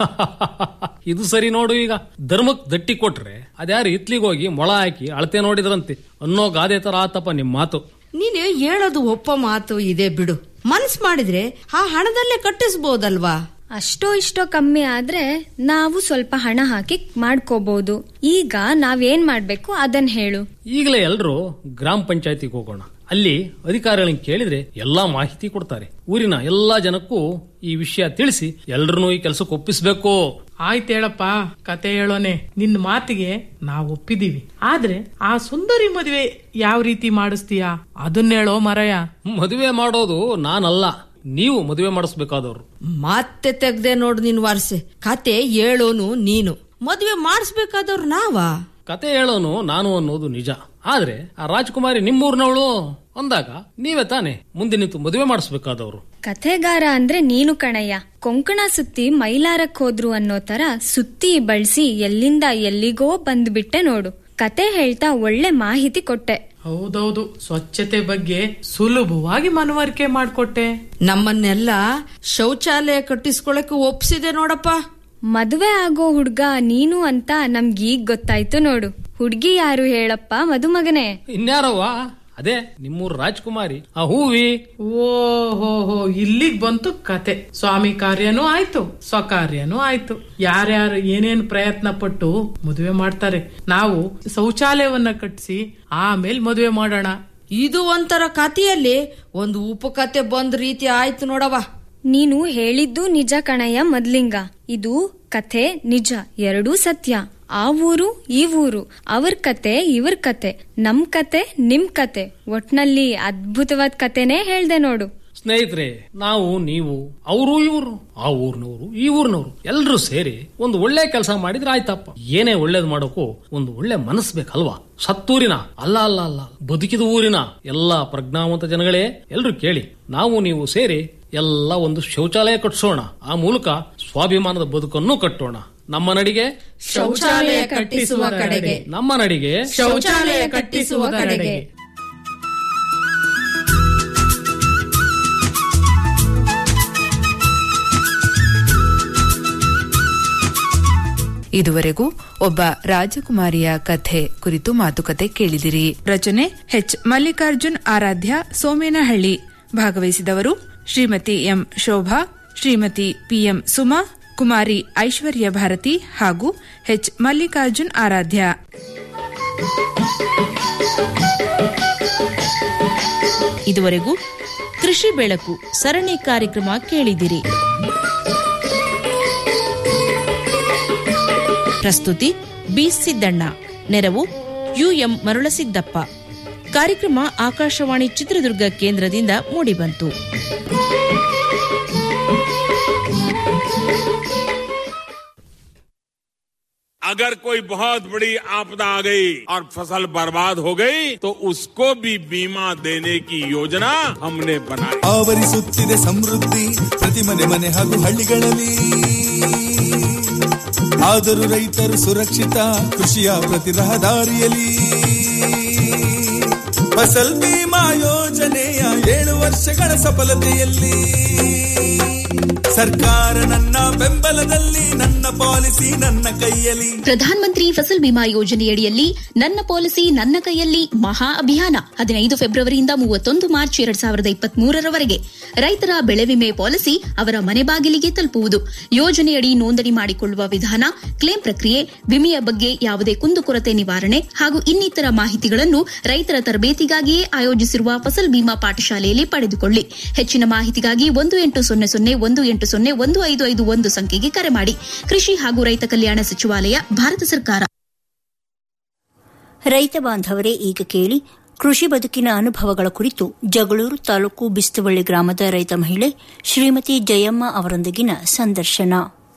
ಇದು ಸರಿ ನೋಡು ಈಗ ಧರ್ಮಕ್ ದಟ್ಟಿ ಕೊಟ್ರೆ ಅದ್ಯಾರು ಇತ್ಲಿಗೆ ಹೋಗಿ ಮೊಳ ಹಾಕಿ ಅಳತೆ ನೋಡಿದ್ರಂತೆ ಅನ್ನೋ ಗಾದೆ ತರ ಆತಪ್ಪ ನಿಮ್ ಮಾತು ನೀನು ಹೇಳೋದು ಒಪ್ಪ ಮಾತು ಇದೆ ಬಿಡು ಮನ್ಸ್ ಮಾಡಿದ್ರೆ ಆ ಹಣದಲ್ಲೇ ಕಟ್ಟಿಸ್ಬೋದಲ್ವಾ ಅಷ್ಟೋ ಇಷ್ಟೋ ಕಮ್ಮಿ ಆದ್ರೆ ನಾವು ಸ್ವಲ್ಪ ಹಣ ಹಾಕಿ ಮಾಡ್ಕೋಬಹುದು ಈಗ ನಾವೇನ್ ಮಾಡ್ಬೇಕು ಅದನ್ ಹೇಳು ಈಗಲೇ ಎಲ್ರು ಗ್ರಾಮ ಪಂಚಾಯತಿಗೆ ಹೋಗೋಣ ಅಲ್ಲಿ ಅಧಿಕಾರಿಗಳನ್ನ ಕೇಳಿದ್ರೆ ಎಲ್ಲಾ ಮಾಹಿತಿ ಕೊಡ್ತಾರೆ ಊರಿನ ಎಲ್ಲಾ ಜನಕ್ಕೂ ಈ ವಿಷಯ ತಿಳಿಸಿ ಎಲ್ರನ್ನೂ ಈ ಕೆಲಸಕ್ಕೆ ಒಪ್ಪಿಸ್ಬೇಕು ಆಯ್ತು ಹೇಳಪ್ಪ ಕತೆ ಹೇಳೋನೆ ನಿನ್ನ ಮಾತಿಗೆ ನಾವು ಒಪ್ಪಿದೀವಿ ಆದ್ರೆ ಆ ಸುಂದರಿ ಮದುವೆ ಯಾವ ರೀತಿ ಮಾಡಿಸ್ತೀಯಾ ಅದನ್ನೇಳೋ ಮರಯ ಮದುವೆ ಮಾಡೋದು ನಾನಲ್ಲ ನೀವು ಮದುವೆ ಮಾಡಿಸ್ಬೇಕಾದವ್ರು ಮತ್ತೆ ತೆಗ್ದೆ ನೋಡು ನಿನ್ ವಾರ್ಸೆ ಕತೆ ಹೇಳೋನು ನೀನು ಮದ್ವೆ ಮಾಡಿಸ್ಬೇಕಾದವ್ರು ನಾವಾ ಕತೆ ಹೇಳೋನು ನಾನು ಅನ್ನೋದು ನಿಜ ಆದ್ರೆ ಆ ರಾಜ್ಕುಮಾರಿ ನಿಮ್ಮೂರ್ನವಳು ಅಂದಾಗ ನೀವೇ ತಾನೆ ಮುಂದೆ ನಿಂತು ಮದುವೆ ಮಾಡಿಸ್ಬೇಕಾದವ್ರು ಕಥೆಗಾರ ಅಂದ್ರೆ ನೀನು ಕಣಯ್ಯ ಕೊಂಕಣ ಸುತ್ತಿ ಮೈಲಾರಕ್ ಹೋದ್ರು ಅನ್ನೋ ತರ ಸುತ್ತಿ ಬಳಸಿ ಎಲ್ಲಿಂದ ಎಲ್ಲಿಗೋ ಬಂದ್ಬಿಟ್ಟೆ ನೋಡು ಕತೆ ಹೇಳ್ತಾ ಒಳ್ಳೆ ಮಾಹಿತಿ ಕೊಟ್ಟೆ ಹೌದೌದು ಸ್ವಚ್ಛತೆ ಬಗ್ಗೆ ಸುಲಭವಾಗಿ ಮನವರಿಕೆ ಮಾಡ್ಕೊಟ್ಟೆ ನಮ್ಮನ್ನೆಲ್ಲ ಶೌಚಾಲಯ ಕಟ್ಟಿಸ್ಕೊಳಕ್ಕೆ ಒಪ್ಸಿದೆ ನೋಡಪ್ಪ ಮದುವೆ ಆಗೋ ಹುಡ್ಗ ನೀನು ಅಂತ ನಮ್ಗೀಗ್ ಗೊತ್ತಾಯ್ತು ನೋಡು ಹುಡ್ಗಿ ಯಾರು ಹೇಳಪ್ಪ ಮದುಮಗನೇ ಇನ್ಯಾರವ್ವ ಅದೇ ನಿಮ್ಮೂರ್ ರಾಜ್ಕುಮಾರಿ ಆ ಹೂವಿ ಓ ಹೋ ಹೋ ಇಲ್ಲಿಗ್ ಬಂತು ಕತೆ ಸ್ವಾಮಿ ಕಾರ್ಯನೂ ಆಯ್ತು ಸ್ವಕಾರ್ಯನೂ ಆಯ್ತು ಯಾರ್ಯಾರು ಏನೇನ್ ಪ್ರಯತ್ನ ಪಟ್ಟು ಮದುವೆ ಮಾಡ್ತಾರೆ ನಾವು ಶೌಚಾಲಯವನ್ನ ಕಟ್ಟಿಸಿ ಆಮೇಲೆ ಮದುವೆ ಮಾಡೋಣ ಇದು ಒಂಥರ ಕಥೆಯಲ್ಲಿ ಒಂದು ಉಪಕತೆ ಬಂದ್ ರೀತಿ ಆಯ್ತು ನೋಡವ ನೀನು ಹೇಳಿದ್ದು ನಿಜ ಕಣಯ್ಯ ಮೊದ್ಲಿಂಗ ಇದು ಕಥೆ ನಿಜ ಎರಡೂ ಸತ್ಯ ಆ ಊರು ಈ ಊರು ಅವ್ರ ಕತೆ ಇವ್ರ ಕತೆ ನಮ್ ಕತೆ ನಿಮ್ ಕತೆ ಒಟ್ನಲ್ಲಿ ಅದ್ಭುತವಾದ ಕತೆನೇ ಹೇಳ್ದೆ ನೋಡು ಸ್ನೇಹಿತರೆ ನಾವು ನೀವು ಅವರು ಇವರು ಆ ಊರ್ನವರು ಈ ಊರ್ನವರು ಎಲ್ರೂ ಸೇರಿ ಒಂದು ಒಳ್ಳೆ ಕೆಲಸ ಮಾಡಿದ್ರೆ ಆಯ್ತಪ್ಪ ಏನೇ ಒಳ್ಳೇದ್ ಮಾಡೋಕು ಒಂದು ಒಳ್ಳೆ ಮನಸ್ಸು ಬೇಕಲ್ವಾ ಸತ್ತೂರಿನ ಅಲ್ಲ ಅಲ್ಲ ಅಲ್ಲ ಬದುಕಿದ ಊರಿನ ಎಲ್ಲಾ ಪ್ರಜ್ಞಾವಂತ ಜನಗಳೇ ಎಲ್ರು ಕೇಳಿ ನಾವು ನೀವು ಸೇರಿ ಎಲ್ಲ ಒಂದು ಶೌಚಾಲಯ ಕಟ್ಟಿಸೋಣ ಆ ಮೂಲಕ ಸ್ವಾಭಿಮಾನದ ಬದುಕನ್ನು ಕಟ್ಟೋಣ ನಮ್ಮ ನಡಿಗೆ ಶೌಚಾಲಯ ಕಟ್ಟಿಸುವ ಕಡೆಗೆ ನಮ್ಮ ನಡಿಗೆ ಶೌಚಾಲಯ ಕಟ್ಟಿಸುವ ಕಡೆಗೆ ಇದುವರೆಗೂ ಒಬ್ಬ ರಾಜಕುಮಾರಿಯ ಕಥೆ ಕುರಿತು ಮಾತುಕತೆ ಕೇಳಿದಿರಿ ರಚನೆ ಎಚ್ ಮಲ್ಲಿಕಾರ್ಜುನ್ ಆರಾಧ್ಯ ಸೋಮೇನಹಳ್ಳಿ ಭಾಗವಹಿಸಿದವರು ಶ್ರೀಮತಿ ಎಂ ಶೋಭಾ ಶ್ರೀಮತಿ ಪಿಎಂ ಸುಮಾ ಕುಮಾರಿ ಐಶ್ವರ್ಯ ಭಾರತಿ ಹಾಗೂ ಎಚ್ ಮಲ್ಲಿಕಾರ್ಜುನ್ ಆರಾಧ್ಯ ಇದುವರೆಗೂ ಕೃಷಿ ಬೆಳಕು ಸರಣಿ ಕಾರ್ಯಕ್ರಮ ಕೇಳಿದಿರಿ ಪ್ರಸ್ತುತಿ ಬಿ ಸಿದ್ದಣ್ಣ ನೆರವು ಯುಎಂ ಮರುಳಸಿದ್ದಪ್ಪ ಕಾರ್ಯಕ್ರಮ ಆಕಾಶವಾಣಿ ಚಿತ್ರದುರ್ಗ ಕೇಂದ್ರದಿಂದ ಮೂಡಿಬಂತು अगर कोई बहुत बड़ी आपदा आ गई और फसल बर्बाद हो गई तो उसको भी बीमा देने की योजना हमने बनाई ಆವರಿಸುತ್ತಿದೆ ಸಮೃದ್ಧಿ ಪ್ರತಿ ಮನೆ ಮನೆ ಹಾಗೂ ಹಳ್ಳಿಗಳಲ್ಲಿ ಆದರೂ ರೈತರು ಸುರಕ್ಷಿತ ಕೃಷಿಯ ಪ್ರತಿ ರಹದಾರಿಯಲ್ಲಿ ಫಸಲ್ ಬಿಮಾ ಯೋಜನೆಯ ಏಳು ವರ್ಷಗಳ ಸಫಲತೆಯಲ್ಲಿ ಸರ್ಕಾರ ನನ್ನ ಬೆಂಬಲದಲ್ಲಿ ನನ್ನ ಪಾಲಿಸಿ ನನ್ನ ಕೈಯಲ್ಲಿ ಪ್ರಧಾನ ಮಂತ್ರಿ ಫಸಲ್ ಬಿಮಾ ಯೋಜನೆಯಡಿಯಲ್ಲಿ ನನ್ನ ಪಾಲಿಸಿ ನನ್ನ ಕೈಯಲ್ಲಿ ಮಹಾ ಅಭಿಯಾನ ಹದಿನೈದು ಫೆಬ್ರವರಿಯಿಂದ ಮೂವತ್ತೊಂದು ಮಾರ್ಚ್ ಎರಡ್ ಸಾವಿರದ ಇಪ್ಪತ್ತ್ ಮೂರರವರೆಗೆ ರೈತರ ಬೆಳೆ ವಿಮೆ ಪಾಲಿಸಿ ಅವರ ಮನೆ ಬಾಗಿಲಿಗೆ ತಲುಪುವುದು ಯೋಜನೆಯಡಿ ನೋಂದಣಿ ಮಾಡಿಕೊಳ್ಳುವ ವಿಧಾನ ಕ್ಲೇಮ್ ಪ್ರಕ್ರಿಯೆ ವಿಮೆಯ ಬಗ್ಗೆ ಯಾವುದೇ ಕುಂದುಕೊರತೆ ನಿವಾರಣೆ ಹಾಗೂ ಇನ್ನಿತರ ಮಾಹಿತಿಗಳನ್ನು ರೈತರ ತರಬೇತಿಗಾಗಿಯೇ ಆಯೋಜಿಸಿರುವ ಫಸಲ್ ಬಿಮಾ ಪಾಠಶಾಲೆಯಲ್ಲಿ ಪಡೆದುಕೊಳ್ಳಿ ಹೆಚ್ಚಿನ ಮಾಹಿತಿಗಾಗಿ ಒಂದು ಎಂಟು ಸೊನ್ನೆ ಸೊನ್ನೆ ಒಂದು ಎಂಟು ಎಂಟು ಸೊನ್ನೆ ಒಂದು ಐದು ಐದು ಒಂದು ಸಂಖ್ಯೆಗೆ ಕರೆ ಮಾಡಿ ಕೃಷಿ ಹಾಗೂ ರೈತ ಕಲ್ಯಾಣ ಸಚಿವಾಲಯ ಭಾರತ ಸರ್ಕಾರ ರೈತ ಬಾಂಧವರೇ ಈಗ ಕೇಳಿ ಕೃಷಿ ಬದುಕಿನ ಅನುಭವಗಳ ಕುರಿತು ಜಗಳೂರು ತಾಲೂಕು ಬಿಸ್ತುವಳ್ಳಿ ಗ್ರಾಮದ ರೈತ ಮಹಿಳೆ ಶ್ರೀಮತಿ ಜಯಮ್ಮ ಅವರೊಂದಿಗಿನ ಸಂದರ್ಶನ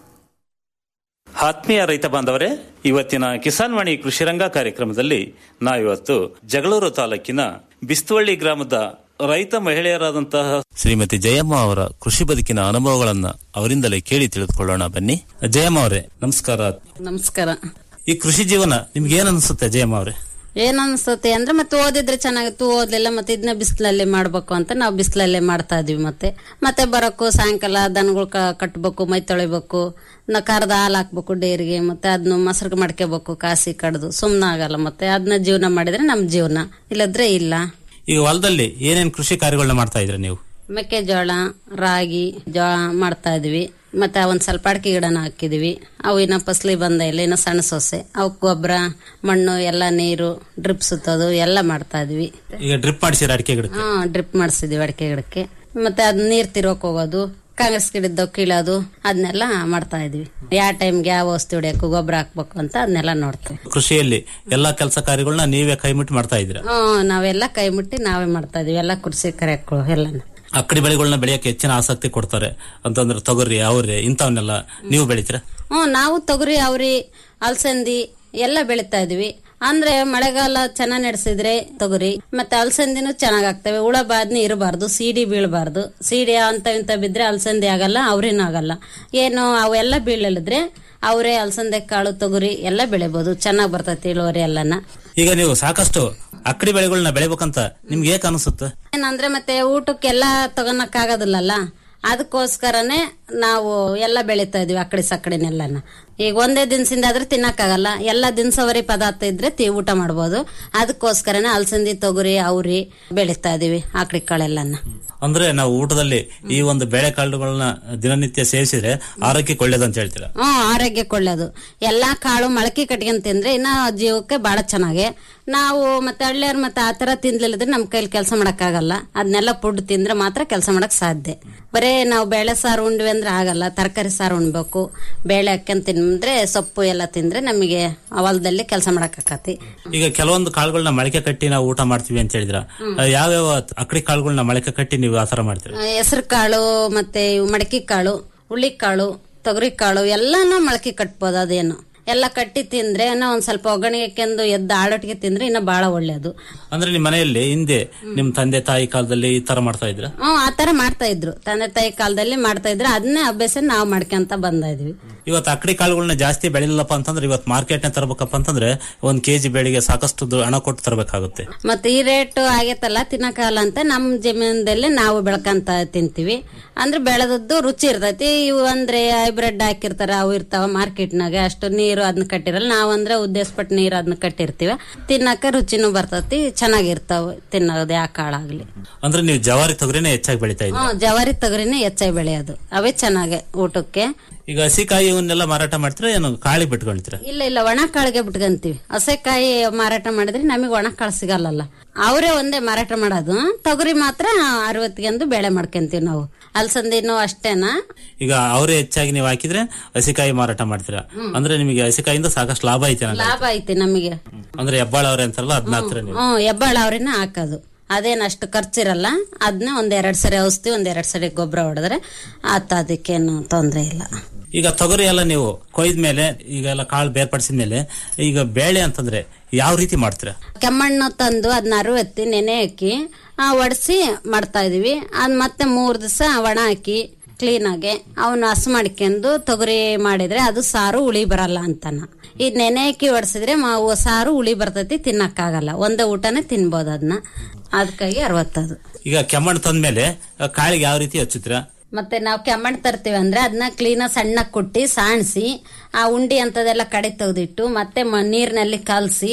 ಆತ್ಮೀಯ ರೈತ ಬಾಂಧವರೇ ಇವತ್ತಿನ ಕಿಸಾನ್ ವಾಣಿ ಕೃಷಿರಂಗ ಕಾರ್ಯಕ್ರಮದಲ್ಲಿ ನಾವಿವತ್ತು ಜಗಳೂರು ತಾಲೂಕಿನ ಬಿಸ್ತುವಳ್ಳಿ ಗ್ರಾಮದ ರೈತ ಮಹಿಳೆಯರಾದಂತಹ ಶ್ರೀಮತಿ ಜಯಮ್ಮ ಅವರ ಕೃಷಿ ಬದುಕಿನ ಅನುಭವಗಳನ್ನ ಅವರಿಂದಲೇ ಕೇಳಿ ತಿಳಿದುಕೊಳ್ಳೋಣ ಬನ್ನಿ ಜಯಮ್ಮ ಅವರೇ ನಮಸ್ಕಾರ ನಮಸ್ಕಾರ ಈ ಕೃಷಿ ಜೀವನ ನಿಮ್ಗೆ ಏನ್ ಅನ್ಸುತ್ತೆ ಜಯಮ್ಮ ಅವರೇ ಏನ್ ಅನ್ಸುತ್ತೆ ಅಂದ್ರೆ ಮತ್ತೆ ಓದಿದ್ರೆ ಚೆನ್ನಾಗಿತ್ತು ಓದ್ಲಿಲ್ಲ ಮತ್ತೆ ಇದನ್ನ ಬಿಸಿಲಲ್ಲೇ ಮಾಡ್ಬೇಕು ಅಂತ ನಾವು ಬಿಸಿಲಲ್ಲೇ ಮಾಡ್ತಾ ಇದ್ವಿ ಮತ್ತೆ ಮತ್ತೆ ಬರಕ್ಕೂ ಸಾಯಂಕಾಲ ದನಗಳು ಕಟ್ಬೇಕು ಮೈ ತೊಳಿಬೇಕು ನ ಕರ್ದ ಹಾಲು ಹಾಕ್ಬೇಕು ಡೇರಿಗೆ ಮತ್ತೆ ಅದನ್ನ ಮೊಸರು ಮಾಡ್ಕೋಬೇಕು ಕಾಸಿ ಕಡ್ದು ಸುಮ್ನ ಆಗಲ್ಲ ಮತ್ತೆ ಅದನ್ನ ಜೀವನ ಮಾಡಿದ್ರೆ ನಮ್ ಜೀವನ ಇಲ್ಲದ್ರೆ ಇಲ್ಲ ಈಗ ಹೊಲದಲ್ಲಿ ಏನೇನ್ ಕೃಷಿ ಕಾರ್ಯಗಳನ್ನ ಮಾಡ್ತಾ ಇದ್ರ ನೀವು ಮೆಕ್ಕೆಜೋಳ ರಾಗಿ ಜೋಳ ಮಾಡ್ತಾ ಇದ್ವಿ ಮತ್ತೆ ಒಂದ್ ಸ್ವಲ್ಪ ಅಡಿಕೆ ಗಿಡನ ಹಾಕಿದ್ವಿ ಅವು ಇನ್ನ ಫಸಲಿ ಬಂದ ಇಲ್ಲ ಇನ್ನ ಸಣ್ಣ ಸೊಸೆ ಅವಕ್ ಗೊಬ್ಬರ ಮಣ್ಣು ಎಲ್ಲ ನೀರು ಡ್ರಿಪ್ ಸುತ್ತೋದು ಎಲ್ಲ ಮಾಡ್ತಾ ಇದ್ವಿ ಈಗ ಡ್ರಿಪ್ ಮಾಡಿಸಿರ ಅಡಿಕೆ ಗಿಡಕ್ಕೆ ಹಾ ಡ್ರಿಪ್ ಮಾಡಿಸಿದ್ವಿ ಅಡಿಕೆ ಗಿಡಕ್ಕೆ ಮತ್ತೆ ಅದ್ ನೀರ್ ತಿರೋಕ್ ಹೋಗೋದು ಕಾಂಗ್ರೆಸ್ ಗಿಡದ್ದು ಕೀಳೋದು ಅದನ್ನೆಲ್ಲ ಮಾಡ್ತಾ ಇದ್ವಿ ಯಾವ ಟೈಮ್ಗೆ ಯಾವ ಔಷಧಿ ಹೊಡಿಯಕ್ಕೆ ಗೊಬ್ಬರ ಹಾಕ್ಬೇಕು ಅಂತ ಅದನ್ನೆಲ್ಲ ನೋಡ್ತೀವಿ ಕೃಷಿಯಲ್ಲಿ ಎಲ್ಲಾ ಕೆಲಸ ಕಾರ್ಯಗಳನ್ನ ನೀವೇ ಕೈ ಮುಟ್ಟಿ ಮಾಡ್ತಾ ಇದ್ರ ಹ್ಮ್ ನಾವೆಲ್ಲ ಕೈ ಮುಟ್ಟಿ ನಾವೇ ಮಾಡ್ತಾ ಇದೀವಿ ಎಲ್ಲ ಕೃಷಿ ಕರೆಕ್ಗಳು ಎಲ್ಲಾನು ಅಕ್ಕಡಿ ಬೆಳೆಗಳನ್ನ ಬೆಳೆಯಕ್ಕೆ ಹೆಚ್ಚಿನ ಆಸಕ್ತಿ ಕೊಡ್ತಾರೆ ಅಂತಂದ್ರೆ ತೊಗರಿ ಅವರೆ ಇಂಥವನ್ನೆಲ್ಲ ನೀವು ಬೆಳಿತೀರಾ ಹ್ಮ್ ನಾವು ತೊಗರಿ ಅವ್ರಿ ಅಲಸಂದಿ ಎಲ್ಲ ಬೆಳಿತಾ ಇದೀವಿ ಅಂದ್ರೆ ಮಳೆಗಾಲ ಚೆನ್ನಾಗ್ ನಡೆಸಿದ್ರೆ ತೊಗರಿ ಮತ್ತೆ ಅಲಸಂದಿನೂ ಚೆನ್ನಾಗ್ ಆಗ್ತವೆ ಹುಳ ಬಾದ್ನಿ ಇರಬಾರ್ದು ಸೀಡಿ ಬೀಳಬಾರ್ದು ಸೀಡಿ ಅಂತ ಇಂತ ಬಿದ್ರೆ ಅಲಸಂದಿ ಆಗಲ್ಲ ಅವ್ರೇನು ಆಗಲ್ಲ ಏನು ಅವೆಲ್ಲ ಬೀಳಲಿದ್ರೆ ಅವರೇ ಅಲಸಂದೆ ಕಾಳು ತೊಗರಿ ಎಲ್ಲ ಬೆಳಿಬಹುದು ಚೆನ್ನಾಗ್ ಬರ್ತೈತಿ ಇಳುವರಿ ಎಲ್ಲನ ಈಗ ನೀವು ಸಾಕಷ್ಟು ಅಕ್ಕಡಿ ಬೆಳೆಗಳನ್ನ ಬೆಳಿಬೇಕಂತ ನಿಮ್ಗೆ ಏಕ್ ಅನಿಸುತ್ತೆ ಏನಂದ್ರೆ ಮತ್ತೆ ಊಟಕ್ಕೆಲ್ಲ ತಗೊಳಕ್ ಆಗೋದಿಲ್ಲಲ್ಲ ಅದಕ್ಕೋಸ್ಕರನೇ ನಾವು ಎಲ್ಲ ಬೆಳಿತಾ ಇದೀವಿ ಅಕ್ಕಡಿ ಸಕ್ಕಡಿನೆಲ್ಲನ ಈಗ ಒಂದೇ ದಿನಸಿಂದ ಆದ್ರೆ ತಿನ್ನಕ್ಕಾಗಲ್ಲ ಎಲ್ಲ ದಿನಸವರಿ ಪದಾರ್ಥ ಇದ್ರೆ ತಿ ಊಟ ಮಾಡ್ಬೋದು ಅದಕ್ಕೋಸ್ಕರನೇ ಅಲಸಂದಿ ತೊಗರಿ ಅವ್ರಿ ಬೆಳಿತಾ ಇದೀವಿ ಆಕಡಿ ಕಾಳೆಲ್ಲನ ಅಂದ್ರೆ ನಾವು ಊಟದಲ್ಲಿ ಈ ಒಂದು ಬೇಳೆ ಕಾಳುಗಳನ್ನ ದಿನನಿತ್ಯ ಸೇವಿಸಿದ್ರೆ ಆರೋಗ್ಯಕ್ಕೆ ಒಳ್ಳೇದಂತ ಹೇಳ್ತೀರಾ ಹ್ಮ್ ಆರೋಗ್ಯಕ್ಕೆ ಒಳ್ಳೇದು ಎಲ್ಲಾ ಕಾಳು ಮೊಳಕೆ ಕಟ್ಕೊಂಡ್ ತಿಂದ್ರೆ ಇನ್ನ ಜೀವಕ್ಕೆ ಬಹಳ ಚೆನ್ನಾಗೆ ನಾವು ಮತ್ತೆ ಹಳ್ಳಿಯರ್ ಮತ್ತೆ ಆತರ ತಿನ್ಲಿಲ್ಲದ್ರೆ ನಮ್ ಕೈಲಿ ಕೆಲಸ ಮಾಡಕ್ಕಾಗಲ್ಲ ಅದನ್ನೆಲ್ಲ ಫುಡ್ ತಿಂದ್ರೆ ಮಾತ್ರ ಕೆಲಸ ಮಾಡಕ್ ಸಾಧ್ಯ ಬರೇ ನಾವು ಬೇಳೆ ಸಾರು ಉಂಡ್ವಿ ಅಂದ್ರೆ ಆಗಲ್ಲ ತರಕಾರಿ ಸಾರು ಉಣ್ಬೇಕು ಬೇಳೆ ಹಾಕ್ಯಂಡ್ ತಿಂದ್ರೆ ಸೊಪ್ಪು ಎಲ್ಲ ತಿಂದ್ರೆ ನಮಗೆ ಹೊಲದಲ್ಲಿ ಕೆಲಸ ಮಾಡಕ್ ಆಕತಿ ಈಗ ಕೆಲವೊಂದು ಕಾಳುಗಳನ್ನ ಮೊಳಕೆ ಕಟ್ಟಿ ನಾವು ಊಟ ಮಾಡ್ತೀವಿ ಅಂತ ಹೇಳಿದ್ರ ಯಾವ್ಯಾವ ಅಕ್ಕಡಿ ಕಾಳುಗಳನ್ನ ಮೊಳಕೆ ಕಟ್ಟಿ ನೀವು ಆತರ ಮಾಡ್ತೀರಾ ಹೆಸರು ಕಾಳು ಮತ್ತೆ ಇವು ಮಡಕಿ ಕಾಳು ಹುಳಿ ಕಾಳು ತೊಗರಿ ಕಾಳು ಎಲ್ಲಾನು ಮೊಳಕೆ ಕಟ್ಬೋದು ಅದೇನು ಎಲ್ಲ ಕಟ್ಟಿ ತಿಂದ್ರೆ ಇನ್ನ ಒಂದ್ ಸ್ವಲ್ಪ ಒಗ್ಗರಣೆಗೆಂದು ಎದ್ದು ಆಳೊಟ್ಟಿಗೆ ತಿಂದ್ರೆ ಇನ್ನ ಬಹಳ ಒಳ್ಳೇದು ಅಂದ್ರೆ ನಿಮ್ ಮನೆಯಲ್ಲಿ ಹಿಂದೆ ನಿಮ್ ತಂದೆ ತಾಯಿ ಕಾಲದಲ್ಲಿ ಈ ತರ ಮಾಡ್ತಾ ಇದ್ರ ಹ್ಮ್ ಆತರ ಮಾಡ್ತಾ ಇದ್ರು ತಂದೆ ತಾಯಿ ಕಾಲದಲ್ಲಿ ಮಾಡ್ತಾ ಇದ್ರು ಅದನ್ನೇ ಅಭ್ಯಾಸ ನಾವು ಮಾಡ್ಕೊಂತ ಬಂದ ಇದ್ವಿ ಇವತ್ತು ಅಕ್ಕಡಿ ಕಾಳುಗಳನ್ನ ಜಾಸ್ತಿ ಬೆಳಿಲ್ಲಪ್ಪ ಅಂತಂದ್ರೆ ಇವತ್ತು ಮಾರ್ಕೆಟ್ ನ ತರಬೇಕಪ್ಪ ಅಂತಂದ್ರೆ ಒಂದ್ ಕೆಜಿ ಬೆಳೆಗೆ ಸಾಕಷ್ಟು ದು- ಹಣ ಕೊಟ್ಟು ತರಬೇಕಾಗುತ್ತೆ ಮತ್ತೆ ಈ ರೇಟ್ ಆಗೈತಲ್ಲ ತಿನ್ನಕಾಗಲ್ಲ ಅಂತ ನಮ್ ಜಮೀನದಲ್ಲಿ ನಾವು ಬೆಳ್ಕಂತ ತಿಂತೀವಿ ಅಂದ್ರೆ ಬೆಳೆದದ್ದು ರುಚಿ ಇರ್ತೈತಿ ಇವು ಅಂದ್ರೆ ಹೈಬ್ರಿಡ್ ಹಾಕಿರ್ತಾರ ಅವು ಇರ್ತಾವ ಮಾರ್ಕೆಟ್ನಾಗ ಅಷ್ಟು ನೀರು ಅದನ್ನ ಕಟ್ಟಿರಲ್ಲ ನಾವ್ ಅಂದ್ರೆ ಉದ್ದೇಶಪಟ್ಟು ನೀರು ಅದನ್ನ ಕಟ್ಟಿರ್ತೀವಿ ತಿನ್ನಕ ರುಚಿನೂ ಬರ್ತೈತಿ ಚೆನ್ನಾಗಿರ್ತಾವ ತಿನ್ನೋದು ಯಾವ ಕಾಳಾಗ್ಲಿ ಅಂದ್ರೆ ನೀವು ಜವಾರಿ ತೊಗರಿನೇ ಹೆಚ್ಚಾಗಿ ಬೆಳಿತಾ ಇದ್ದೀರಾ ಹ್ಮ್ ಜವಾರಿ ತೊಗರಿನೇ ಹೆಚ್ಚಾಗಿ ಬೆಳೆಯೋದು ಅವೇ ಚೆನ್ನಾಗೆ ಊಟಕ್ಕೆ ಈಗ ಹಸಿಕಾಯಿ ಇವನ್ನೆಲ್ಲ ಮಾರಾಟ ಮಾಡ್ತೀರಾ ಏನು ಕಾಳಿ ಬಿಟ್ಕೊಳ್ತೀರಾ ಇಲ್ಲ ಇಲ್ಲ ಒಣ ಕಾಳಿಗೆ ಬಿಟ್ಕಂತೀವಿ ಹಸೆಕಾಯಿ ಮಾರಾಟ ಮಾಡಿದ್ರೆ ನಮಗೆ ಒಣ ಕಾಳು ಸಿಗಲ್ಲಲ್ಲ ಅವರೇ ಒಂದೇ ಮಾರಾಟ ಮಾಡೋದು ತೊಗರಿ ಮಾತ್ರ ಅರವತ್ತಿಗೆಂದು ಬೆಳೆ ಮಾಡ್ಕೊಂತೀವಿ ನಾವು ಅಲಸಂದಿನೂ ಅಷ್ಟೇನಾ ಈಗ ಅವರೇ ಹೆಚ್ಚಾಗಿ ನೀವು ಹಾಕಿದ್ರೆ ಹಸಿಕಾಯಿ ಮಾರಾಟ ಮಾಡ್ತೀರಾ ಅಂದ್ರೆ ನಿಮಗೆ ಹಸಿಕಾಯಿಂದ ಸಾಕಷ್ಟು ಲಾಭ ಐತೆ ನಂಗೆ. ಲಾಭ ಐತಿ ನಮಗೆ ಅಂದ್ರೆ ಹೆಬ್ಬಾಳ ಅವ್ರೆ ಅಂತಾರಲ್ಲ ಅದನ್ನ ಹಾಕ್ತೀರಾ ನೀವು ಹ್ಮ್ ಹೆಬ್ಬಾಳ ಅವ್ರಿನ ಹಾಕೋದು ಅದೇನ್ ಅಷ್ಟು ಖರ್ಚಿರಲ್ಲ ಅದನ್ನ ಒಂದ್ ಎರಡ್ ಸರಿ ಔಷಧಿ ಒಂದ್ ಎರಡ್ ಸರಿ ಗೊಬ್ಬರ ಹೊಡೆದ್ರೆ ಆತ ಅದಕ್ಕೇನು ತೊಂದ್ರೆ ಇಲ್ಲ ಈಗ ತೊಗರಿ ಎಲ್ಲ ನೀವು ಕೊಯ್ದ ಮೇಲೆ ಈಗ ಎಲ್ಲ ಕಾಳು ಬೇರ್ಪಡಿಸಿದ ಮೇಲೆ ಈಗ ಬೇಳೆ ಅಂತಂದ್ರೆ ಯಾವ ರೀತಿ ಮಾಡ್ತೀರಾ ಕೆಮ್ಮಣ್ಣು ತಂದು ಅದನ್ನ ಅರುವತ್ತಿ ನೆನೆ ಹಾಕಿ ಒಡಿಸಿ ಮಾಡ್ತಾ ಇದೀವಿ ಅದ್ ಮತ್ತೆ ಮೂರ್ ದಿವಸ ಒಣ ಹಾಕಿ ಕ್ಲೀನ್ ಆಗಿ ಅವನ್ನ ಹಸು ಮಾಡ್ಕೊಂಡು ತೊಗರಿ ಮಾಡಿದ್ರೆ ಅದು ಸಾರು ಹುಳಿ ಬರಲ್ಲ ಅಂತಾನ ಈ ನೆನೆ ಹಾಕಿ ಒಡಿಸಿದ್ರೆ ಮಾ- ಸಾರು ಹುಳಿ ಬರ್ತೈತಿ ತಿನ್ನಕ್ಕಾಗಲ್ಲ ಒಂದೇ ಊಟನೇ ತಿನ್ಬೋದು ಅದನ್ನ ಅದಕ್ಕಾಗಿ ಅರವತ್ತದು ಈಗ ಕೆಮ್ಮಣ್ಣು ತಂದ್ಮೇಲೆ ಆ ಕಾಳಿಗೆ ಯಾವ ರೀತಿ ಹಚ್ಚುತ್ತೀರಾ ಮತ್ತೆ ನಾವು ಕೆಮ್ಮಣ್ಣು ತರ್ತೀವಿ ಅಂದ್ರೆ ಅದನ್ನ ಕ್ಲೀನ ಸಣ್ಣ ಕುಟ್ಟಿ ಸಾಣಿಸಿ ಆ ಉಂಡಿ ಅಂತದೆಲ್ಲ ಕಡೆ ತೆಗೆದಿಟ್ಟು ಮತ್ತೆ ಮ- ನೀರಿನಲ್ಲಿ ಕಲಸಿ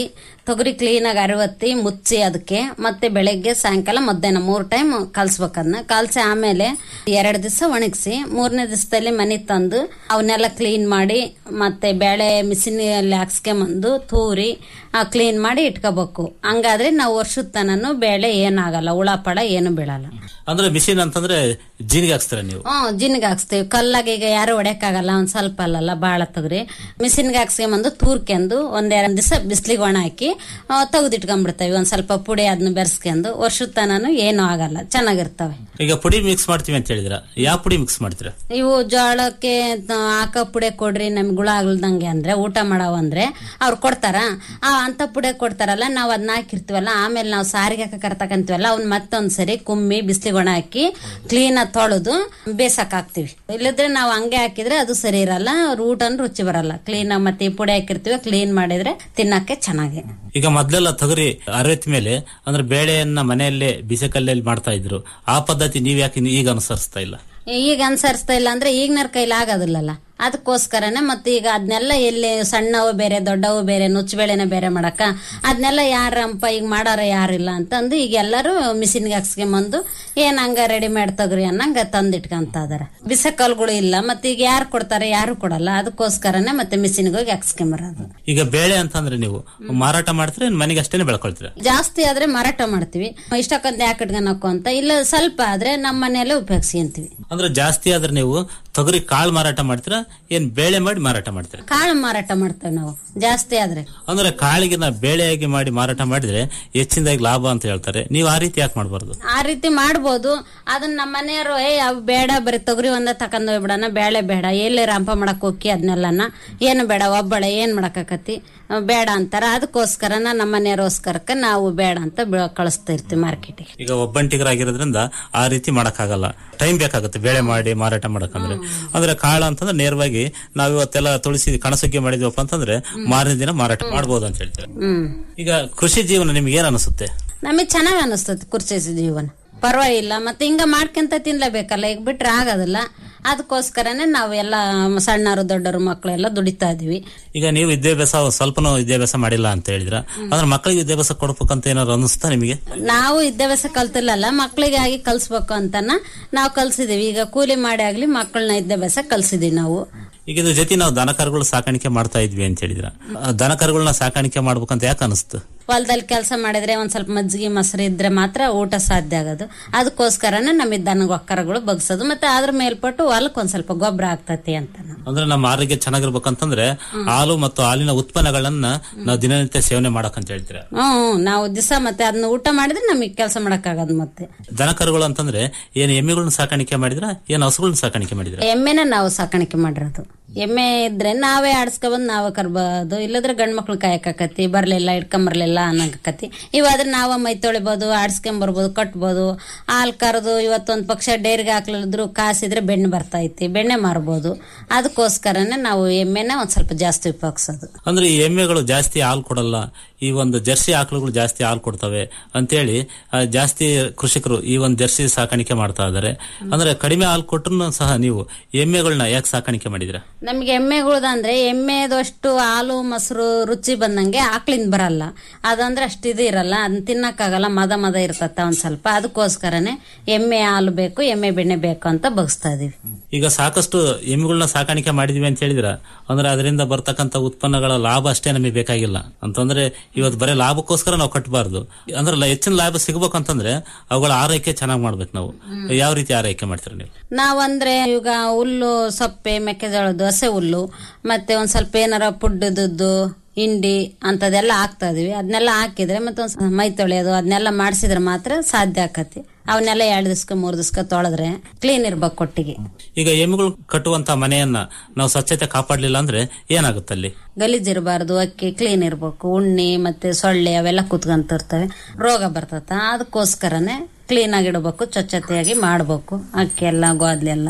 ತೊಗರಿ ಕ್ಲೀನ್ ಆಗಿ ಅರವತ್ತಿ ಮುಚ್ಚಿ ಅದಕ್ಕೆ ಮತ್ತೆ ಬೆಳಗ್ಗೆ ಸಾಯಂಕಾಲ ಮಧ್ಯಾಹ್ನ ಮೂರ್ ಟೈಮ್ ಕಲ್ಸ್ಬೇಕು ಅದನ್ನ ಕಲ್ಸಿ ಆಮೇಲೆ ಎರಡ್ ದಿವಸ ಒಣಗಿಸಿ ಮೂರನೇ ದಿವಸದಲ್ಲಿ ಮನೆ ತಂದು ಅವನ್ನೆಲ್ಲ ಕ್ಲೀನ್ ಮಾಡಿ ಮತ್ತೆ ಬೇಳೆ ಮಿಷಿನಲ್ಲಿ ಹಾಕ್ಸ್ಕೊಂಬಂದು ತೂರಿ ಕ್ಲೀನ್ ಮಾಡಿ ಇಟ್ಕೋಬೇಕು ಹಂಗಾದ್ರೆ ನಾವು ವರ್ಷದ ತನನು ಬೇಳೆ ಏನಾಗಲ್ಲ ಹುಳಪಳ ಏನು ಬೀಳಲ್ಲ ಅಂದ್ರೆ ಮಿಷಿನ್ ಅಂತಂದ್ರೆ ಜೀನಿಗೆ ಹಾಕ್ಸ್ತೀರ ನೀವು ಹ್ಮ್ ಜಿನ್ಗೆ ಹಾಕ್ಸ್ತೀವಿ ಕಲ್ಲಾಗ ಈಗ ಯಾರು ಹೊಡ್ಯಕ್ಕಾಗಲ್ಲ ಒಂದ್ ಸ್ವಲ್ಪ ಅಲ್ಲಲ್ಲ ಬಾಳ ತೊಗರಿ ಮಿಷಿನ್ಗೆ ಹಾಕ್ಸ್ಕೊಂಬಂದು ತೂರ್ಕೊಂಡು ಒಂದೆರಡು ದಿವಸ ಬಿಸ್ಲಿಗೆ ಒಣ ಹಾಕಿ ತೆಗೆದಿಟ್ಕೊಂಡ್ಬಿಡ್ತೇವೆ ಒಂದ್ ಸ್ವಲ್ಪ ಪುಡಿ ಅದನ್ನ ಬೆರೆಸ್ಕೊಂಡು ವರ್ಷದ ತನನು ಏನು ಆಗಲ್ಲ ಚೆನ್ನಾಗಿರ್ತವೆ ಈಗ ಪುಡಿ ಮಿಕ್ಸ್ ಮಾಡ್ತೀವಿ ಅಂತ ಹೇಳಿದ್ರ ಯಾವ ಪುಡಿ ಮಿಕ್ಸ್ ಮಾಡ್ತೀರಾ ಇವು ಜೋಳಕ್ಕೆ ತ- ಹಾಕೋ ಪುಡೆ ಕೊಡ್ರಿ ನಮ್ಗೆ ಗುಳ ಆಗ್ಲ್ದಂಗೆ ಅಂದ್ರೆ ಊಟ ಮಾಡವ ಅಂದ್ರೆ ಅವ್ರು ಕೊಡ್ತಾರ ಆ ಅಂತ ಪುಡೆ ಕೊಡ್ತಾರಲ್ಲ ನಾವು ಅದನ್ನ ಹಾಕಿರ್ತೀವಲ್ಲ ಆಮೇಲೆ ನಾವು ಸಾರಿಗೆ ಹಾಕಕ್ ತಕಂತೀವಲ್ಲ ಅವ್ನ ಮತ್ತೊಂದ್ಸರಿ ಕುಮ್ಮಿ ಬಿಸ್ಲಿಗೆ ಒಣ ಹಾಕಿ ಕ್ಲೀನ್ ಆಗಿ ತೊಳೆದು ಬೇಸಕ್ ಹಾಕ್ತಿವಿ ಇಲ್ಲದ್ರೆ ನಾವು ಹಂಗೆ ಹಾಕಿದ್ರೆ ಅದು ಸರಿ ಇರಲ್ಲ ಅವ್ರ ಊಟನ ರುಚಿ ಬರಲ್ಲ ಕ್ಲೀನ್ ಆಗಿ ಮತ್ತೆ ಈ ಪುಡಿ ಹಾಕಿರ್ತೀವಿ ಕ್ಲೀನ್ ಮಾಡಿದ್ರೆ ತಿನ್ನಕ್ಕೆ ಚೆನ್ನಾಗಿ ಈಗ ಮೊದ್ಲೆಲ್ಲ ತೊಗರಿ ಅರವತ್ ಮೇಲೆ ಅಂದ್ರೆ ಬೇಳೆಯನ್ನ ಮನೆಯಲ್ಲೇ ಬಿಸಿ ಕಲ್ಲಲ್ಲಿ ಮಾಡ್ತಾ ಇದ್ರು ಆ ಪದ್ಧತಿ ನೀವ್ ಯಾಕೆ ಈಗ ಅನುಸರಿಸ್ತಾ ಇಲ್ಲ ಈಗ ಅನ್ಸರಿಸ್ತಾ ಇಲ್ಲ ಅಂದ್ರೆ ಈಗಿನವ್ರ ಕೈಲಿ ಆಗೋದಿಲ್ಲಲ್ಲ ಅದಕ್ಕೋಸ್ಕರನೇ ಮತ್ತೆ ಈಗ ಅದನ್ನೆಲ್ಲ ಎಲ್ಲಿ ಸಣ್ಣವು ಬೇರೆ ದೊಡ್ಡವು ಬೇರೆ ನುಚ್ಚಬೇಳೆನ ಬೇರೆ ಮಾಡಕ್ಕ ಅದನ್ನೆಲ್ಲ ಯಾರಂಪ ಈಗ ಮಾಡಾರ ಯಾರಿಲ್ಲ ಅಂತಂದು ಈಗ ಎಲ್ಲರೂ ಮಿಷಿನ್ಗೆ ಹಾಕ್ಸ್ಕೊಂಬಂದು ಏನ್ ಹಂಗ ರೆಡಿಮೇಡ್ ತಗ್ರಿ ಅನ್ನಂಗ ತಂದಿಟ್ಕೊಂತ ಅದಾರ ಬಿಸಕಲ್ಗಳು ಇಲ್ಲ ಮತ್ತೆ ಈಗ ಯಾರು ಕೊಡ್ತಾರೆ ಯಾರು ಕೊಡಲ್ಲ ಅದಕ್ಕೋಸ್ಕರನೇ ಮತ್ತೆ ಮಿಷಿನ್ಗೆ ಹೋಗಿ ಹಾಕ್ಸ್ಕೊಂಬರೋದು ಈಗ ಬೇಳೆ ಅಂತಂದ್ರೆ ನೀವು ಮಾರಾಟ ಮಾಡ್ತೀರಾ ಏನ್ ಮನೆಗೆ ಅಷ್ಟೇನೆ ಬೆಳ್ಕೊಳ್ತೀರಾ ಜಾಸ್ತಿ ಆದ್ರೆ ಮಾರಾಟ ಮಾಡ್ತೀವಿ ಇಷ್ಟಕ್ಕೊಂದು ಯಾಕೆ ಇಟ್ಕೊಳಕು ಅಂತ ಇಲ್ಲ ಸ್ವಲ್ಪ ಆದ್ರೆ ನಮ್ಮ ಮನೆಯಲ್ಲೇ ಉಪಯೋಗಿಸ್ಕೊಂತೀವಿ ಅಂದ್ರೆ ಜಾಸ್ತಿ ಆದ್ರೆ ನೀವು ತೊಗರಿ ಕಾಳು ಮಾರಾಟ ಮಾಡ್ತೀರಾ ಏನ್ ಬೇಳೆ ಮಾಡಿ ಮಾರಾಟ ಮಾಡ್ತೀರಾ ಕಾಳು ಮಾರಾಟ ಮಾಡ್ತೇವೆ ನಾವು ಜಾಸ್ತಿ ಆದ್ರೆ ಅಂದ್ರೆ ಕಾಳಿಗೆ ನಾ ಬೇಳೆಯಾಗಿ ಮಾಡಿ ಮಾರಾಟ ಮಾಡಿದ್ರೆ ಹೆಚ್ಚಿನದಾಗಿ ಲಾಭ ಅಂತ ಹೇಳ್ತಾರೆ ನೀವು ಆ ರೀತಿ ಯಾಕೆ ಮಾಡಬಾರ್ದು ಆ ರೀತಿ ಮಾಡ್ಬೋದು ಅದನ್ನ ನಮ್ಮ ಮನೆಯವರು ಏ ಅವ್ ಬೇಡ ಬರೀ ತೊಗರಿ ಒಂದ ತಕೊಂಡ್ ಹೋಗ್ಬಿಡಣ ಬೇಳೆ ಬೇಡ ಎಲ್ಲಿ ರಂಪ ಮಾಡಕ್ ಹೋಗಿ ಅದನ್ನೆಲ್ಲನ ಏನು ಬೇಡ ಒಬ್ಬಳೆ ಏನ್ ಮಾಡಕತಿ ಬೇಡ ಅಂತಾರ ಅದಕ್ಕೋಸ್ಕರನ ನಮ್ಮ ಮನೆಯವರೋಸ್ಕರಕ್ಕೆ ನಾವು ಬೇಡ ಅಂತ ಬೀಳ್- ಕಳಿಸ್ತಾ ಇರ್ತೀವಿ ಮಾರ್ಕೆಟಿಗೆ ಈಗ ಒಬ್ಬಂಟಿಗರಾಗಿರೋದ್ರಿಂದ ಆ ರೀತಿ ಮಾಡಕ್ಕಾಗಲ್ಲ ಟೈಮ್ ಬೇಕಾಗುತ್ತೆ ಬೇಳೆ ಮಾಡಿ ಮಾರಾಟ ಮಾಡಕಂದ್ರೆ ಅಂದ್ರೆ ಕಾಳು ಅಂತಂದ್ರೆ ನೇರವಾಗಿ ನಾವ್ ಇವತ್ತೆಲ್ಲ ತುಳಸಿ ಕಣಸುಗ್ಗೆ ಮಾಡಿದ್ವಪ್ಪ ಅಂತಂದ್ರೆ ಮಾರನೇ ದಿನ ಮಾರಾಟ ಮಾಡ್ಬೋದು ಅಂತ ಹೇಳ್ತಾರೆ ಹ್ಮ್ ಈಗ ಕೃಷಿ ಜೀವನ ನಿಮ್ಗೆ ಏನ್ ಅನಿಸುತ್ತೆ ನಮಗೆ ಚೆನ್ನಾಗ್ ಅನಿಸ್ತದೆ ಕುರ್ಚಿ ಜೀವನ ಪರವಾಗಿಲ್ಲ ಮತ್ತೆ ಹಿಂಗ ಮಾಡ್ಕೊಂತ ತಿನ್ಲೇಬೇಕಲ್ಲ ಈಗ ಬಿಟ್ರೆ ಆಗೋದಿಲ್ಲ ಅದಕ್ಕೋಸ್ಕರನೇ ನಾವು ಎಲ್ಲ ಸಣ್ಣರು ದೊಡ್ಡರು ಮಕ್ಕಳೆಲ್ಲ ದುಡಿತಾ ಇದೀವಿ ಈಗ ನೀವು ವಿದ್ಯಾಭ್ಯಾಸ ಸ್ವಲ್ಪನೂ ವಿದ್ಯಾಭ್ಯಾಸ ಮಾಡಿಲ್ಲ ಅಂತ ಹೇಳಿದ್ರ ಅಂದ್ರೆ ಮಕ್ಕಳಿಗೆ ವಿದ್ಯಾಭ್ಯಾಸ ಕೊಡ್ಬೇಕಂತ ಏನಾದ್ರು ಅನಿಸ್ತಾ ನಿಮಗೆ ನಾವು ವಿದ್ಯಾಭ್ಯಾಸ ಕಲ್ತಿಲ್ಲಲ್ಲ ಮಕ್ಕಳಿಗಾಗಿ ಕಲ್ಸ್ಬೇಕು ಅಂತನ ನಾವು ಕಲ್ಸಿದೀವಿ ಈಗ ಕೂಲಿ ಮಾಡಿ ಆಗ್ಲಿ ಮಕ್ಕಳನ್ನ ವಿದ್ಯಾಭ್ಯಾಸ ಕಲ್ಸಿದೀವಿ ನಾವು ಈಗ ಇದ್ರ ಜೊತೆ ನಾವು ದನಕರುಗಳು ಸಾಕಾಣಿಕೆ ಮಾಡ್ತಾ ಇದ್ವಿ ಅಂತ ಹೇಳಿದ್ರ ದನಕರುಗಳನ್ನ ಸಾಕಾಣಿಕೆ ಮಾಡ್ಬೇಕಂತ ಯಾಕೆ ಅನಿಸ್ತು ಹೊಲದಲ್ಲಿ ಕೆಲಸ ಮಾಡಿದ್ರೆ ಒಂದ್ ಸ್ವಲ್ಪ ಮಜ್ಜಿಗೆ ಮೊಸರು ಇದ್ರೆ ಮಾತ್ರ ಊಟ ಸಾಧ್ಯ ಆಗೋದು ಅದಕ್ಕೋಸ್ಕರನೇ ನಮಗೆ ದನ ಒಕ್ಕರಗಳು ಬಗ್ಸೋದು ಮತ್ತೆ ಅದ್ರ ಮೇಲ್ಪಟ್ಟು ಹೊಲಕ್ಕೆ ಒಂದ್ ಸ್ವಲ್ಪ ಗೊಬ್ಬರ ಆಗ್ತತಿ ಅಂತ ಅಂದ್ರೆ ನಮ್ಮ ಆರೋಗ್ಯ ಚೆನ್ನಾಗಿರ್ಬೇಕಂತಂದ್ರೆ ಹಾಲು ಮತ್ತು ಹಾಲಿನ ಉತ್ಪನ್ನಗಳನ್ನ ನಾವು ದಿನನಿತ್ಯ ಸೇವನೆ ಮಾಡಕಂತ ಹೇಳ್ತೀರಾ ಹ್ಮ್ ಹ್ಮ್. ನಾವು ದಿವಸ ಮತ್ತೆ ಅದನ್ನ ಊಟ ಮಾಡಿದ್ರೆ ನಮಗೆ ಕೆಲಸ ಮಾಡಕ್ಕಾಗದು ಮತ್ತೆ ದನಕರುಗಳು ಅಂತಂದ್ರೆ ಏನ್ ಎಮ್ಮೆಗಳನ್ನ ಸಾಕಾಣಿಕೆ ಮಾಡಿದ್ರ ಏನ್ ಹಸುಗಳನ್ನ ಸಾಕಾಣಿಕೆ ಮಾಡಿದ್ರ ಎಮ್ಮೆನ ನಾವು ಸಾಕಾಣಿಕೆ ಮಾಡಿರೋದು ಎಮ್ಮೆ ಇದ್ರೆ ನಾವೇ ಆಡ್ಸ್ಕೊಬಂದ್ ನಾವೇ ಕರ್ಬೋದು ಇಲ್ಲದ್ರೆ ಗಂಡ್ ಮಕ್ಳು ಕಾಯಕತಿ ಬರ್ಲಿಲ್ಲ ಇಟ್ಕೊಂಬರ್ಲಿಲ್ಲ ಅನ್ನಕತಿ ಇವಾದ್ರೆ ನಾವ ಮೈ ತೊಳಿಬೋದು ಆಡ್ಸ್ಕೊಂಬರ್ಬೋದು ಕಟ್ಬೋದು ಹಾಲ್ ಕರೆದು ಇವತ್ತೊಂದ್ ಪಕ್ಷ ಡೈರಿಗೆ ಹಾಕ್ಲಿದ್ರು ಕಾಸಿದ್ರೆ ಬೆಣ್ಣೆ ಬರ್ತಾ ಐತಿ ಬೆಣ್ಣೆ ಮಾರ್ಬೋದು ಅದಕ್ಕೋಸ್ಕರನೇ ನಾವು ಎಮ್ಮೆನ ಒಂದ್ ಸ್ವಲ್ಪ ಜಾಸ್ತಿ ಉಪಯೋಗಿಸೋದು ಅಂದ್ರೆ ಈ ಎಮ್ಮೆಗಳು ಜಾಸ್ತಿ ಹಾಲು ಕೊಡಲ್ಲ ಈ ಒಂದು ಜರ್ಸಿ ಆಕಳುಗಳು ಜಾಸ್ತಿ ಹಾಲು ಕೊಡ್ತವೆ ಅಂತೇಳಿ ಆ, ಜಾಸ್ತಿ ಕೃಷಿಕರು ಈ ಒಂದು ಜರ್ಸಿ ಸಾಕಾಣಿಕೆ ಮಾಡ್ತಾ ಇದಾರೆ ಅಂದ್ರೆ ಕಡಿಮೆ ಹಾಲು ಕೊಟ್ಟರು ಸಹ ನೀವು ಎಮ್ಮೆಗಳನ್ನ ಯಾಕೆ ಸಾಕಾಣಿಕೆ ಮಾಡಿದ್ರ ನಮ್ಗೆ ಎಮ್ಮೆಗಳ್ದಂದ್ರೆ ಎಮ್ಮೆದಷ್ಟು ಹಾಲು ಮೊಸರು ರುಚಿ ಬಂದಂಗೆ ಆಕಳಿಂದ ಬರಲ್ಲ ಅದಂದ್ರೆ ಅಷ್ಟು ಇದು ಇರಲ್ಲ ಅದನ್ನ ತಿನ್ನಕ್ಕಾಗಲ್ಲ ಮದ ಮದ ಇರ್ತತ್ತ ಒಂದ್ ಸ್ವಲ್ಪ ಅದಕ್ಕೋಸ್ಕರನೇ ಎಮ್ಮೆ ಹಾಲು ಬೇಕು ಎಮ್ಮೆ ಬೆಣ್ಣೆ ಬೇಕು ಅಂತ ಬಗ್ಸ್ತಾ ಇದೀವಿ ಈಗ ಸಾಕಷ್ಟು ಎಮ್ಮೆಗಳನ್ನ ಸಾಕಾಣಿಕೆ ಮಾಡಿದ್ವಿ ಅಂತ ಹೇಳಿದ್ರ ಅಂದ್ರೆ ಅದರಿಂದ ಬರ್ತಕ್ಕಂತ ಉತ್ಪನ್ನಗಳ ಲಾಭ ಅಷ್ಟೇ ನಮಗೆ ಬೇಕಾಗಿಲ್ಲ ಅಂತಂದ್ರೆ ಇವತ್ತು ಬರೀ ಲಾಭಕ್ಕೋಸ್ಕರ ನಾವು ಕಟ್ಟಬಾರ್ದು ಅಂದ್ರೆ ಲ- ಹೆಚ್ಚಿನ ಲಾಭ ಸಿಗ್ಬೇಕಂತಂದ್ರೆ ಅವುಗಳ ಆರೈಕೆ ಚೆನ್ನಾಗಿ ಮಾಡ್ಬೇಕು ನಾವು ಯಾವ ರೀತಿ ಆರೈಕೆ ಮಾಡ್ತೀರಾ ನೀವು ನಾವಂದ್ರೆ ಈಗ ಹುಲ್ಲು ಸೊಪ್ಪೆ ಮೆಕ್ಕೆಜೋಳದ್ದು ಹಸೆ ಹುಲ್ಲು ಮತ್ತೆ ಒಂದ್ ಸ್ವಲ್ಪ ಏನಾರ ಪುಡ್ಡದ್ದು ಹಿಂಡಿ ಅಂತದೆಲ್ಲ ಹಾಕ್ತಾ ಇದೀವಿ ಅದನ್ನೆಲ್ಲ ಹಾಕಿದ್ರೆ ಮತ್ತೆ ಒಂದ್ ಸ್ವಲ್ಪ ಮೈ ತೊಳೆಯೋದು ಅದನ್ನೆಲ್ಲ ಮಾಡಿಸಿದ್ರೆ ಮಾತ್ರ ಸಾಧ್ಯ ಆಕತಿ ಅವನ್ನೆಲ್ಲ ಎರಡು ದಿವ್ಸಕ್ಕೆ ಮೂರ್ ದಿವ್ಸಕ್ಕೆ ತೊಳೆದ್ರೆ ಕ್ಲೀನ್ ಇರ್ಬೇಕು ಕೊಟ್ಟಿಗೆ ಈಗ ಎಮ್ಮೆಗಳು ಕಟ್ಟುವಂತ ಮನೆಯನ್ನ ನಾವು ಸ್ವಚ್ಛತೆ ಕಾಪಾಡ್ಲಿಲ್ಲ ಅಂದ್ರೆ ಏನಾಗುತ್ತೆ ಅಲ್ಲಿ ಗಲೀಜಿರಬಾರ್ದು ಅಕ್ಕಿ ಕ್ಲೀನ್ ಇರ್ಬೇಕು ಉಣ್ಣಿ ಮತ್ತೆ ಸೊಳ್ಳೆ ಅವೆಲ್ಲ ಕುತ್ಕೊಂತಿರ್ತವೆ ರೋಗ ಬರ್ತತ ಅದಕ್ಕೋಸ್ಕರನೇ ಕ್ಲೀನ್ ಆಗಿ ಇಡಬೇಕು ಸ್ವಚ್ಛತೆಯಾಗಿ ಮಾಡ್ಬೇಕು ಅಕ್ಕಿ ಎಲ್ಲ ಗೋದ್ಲಿ ಎಲ್ಲ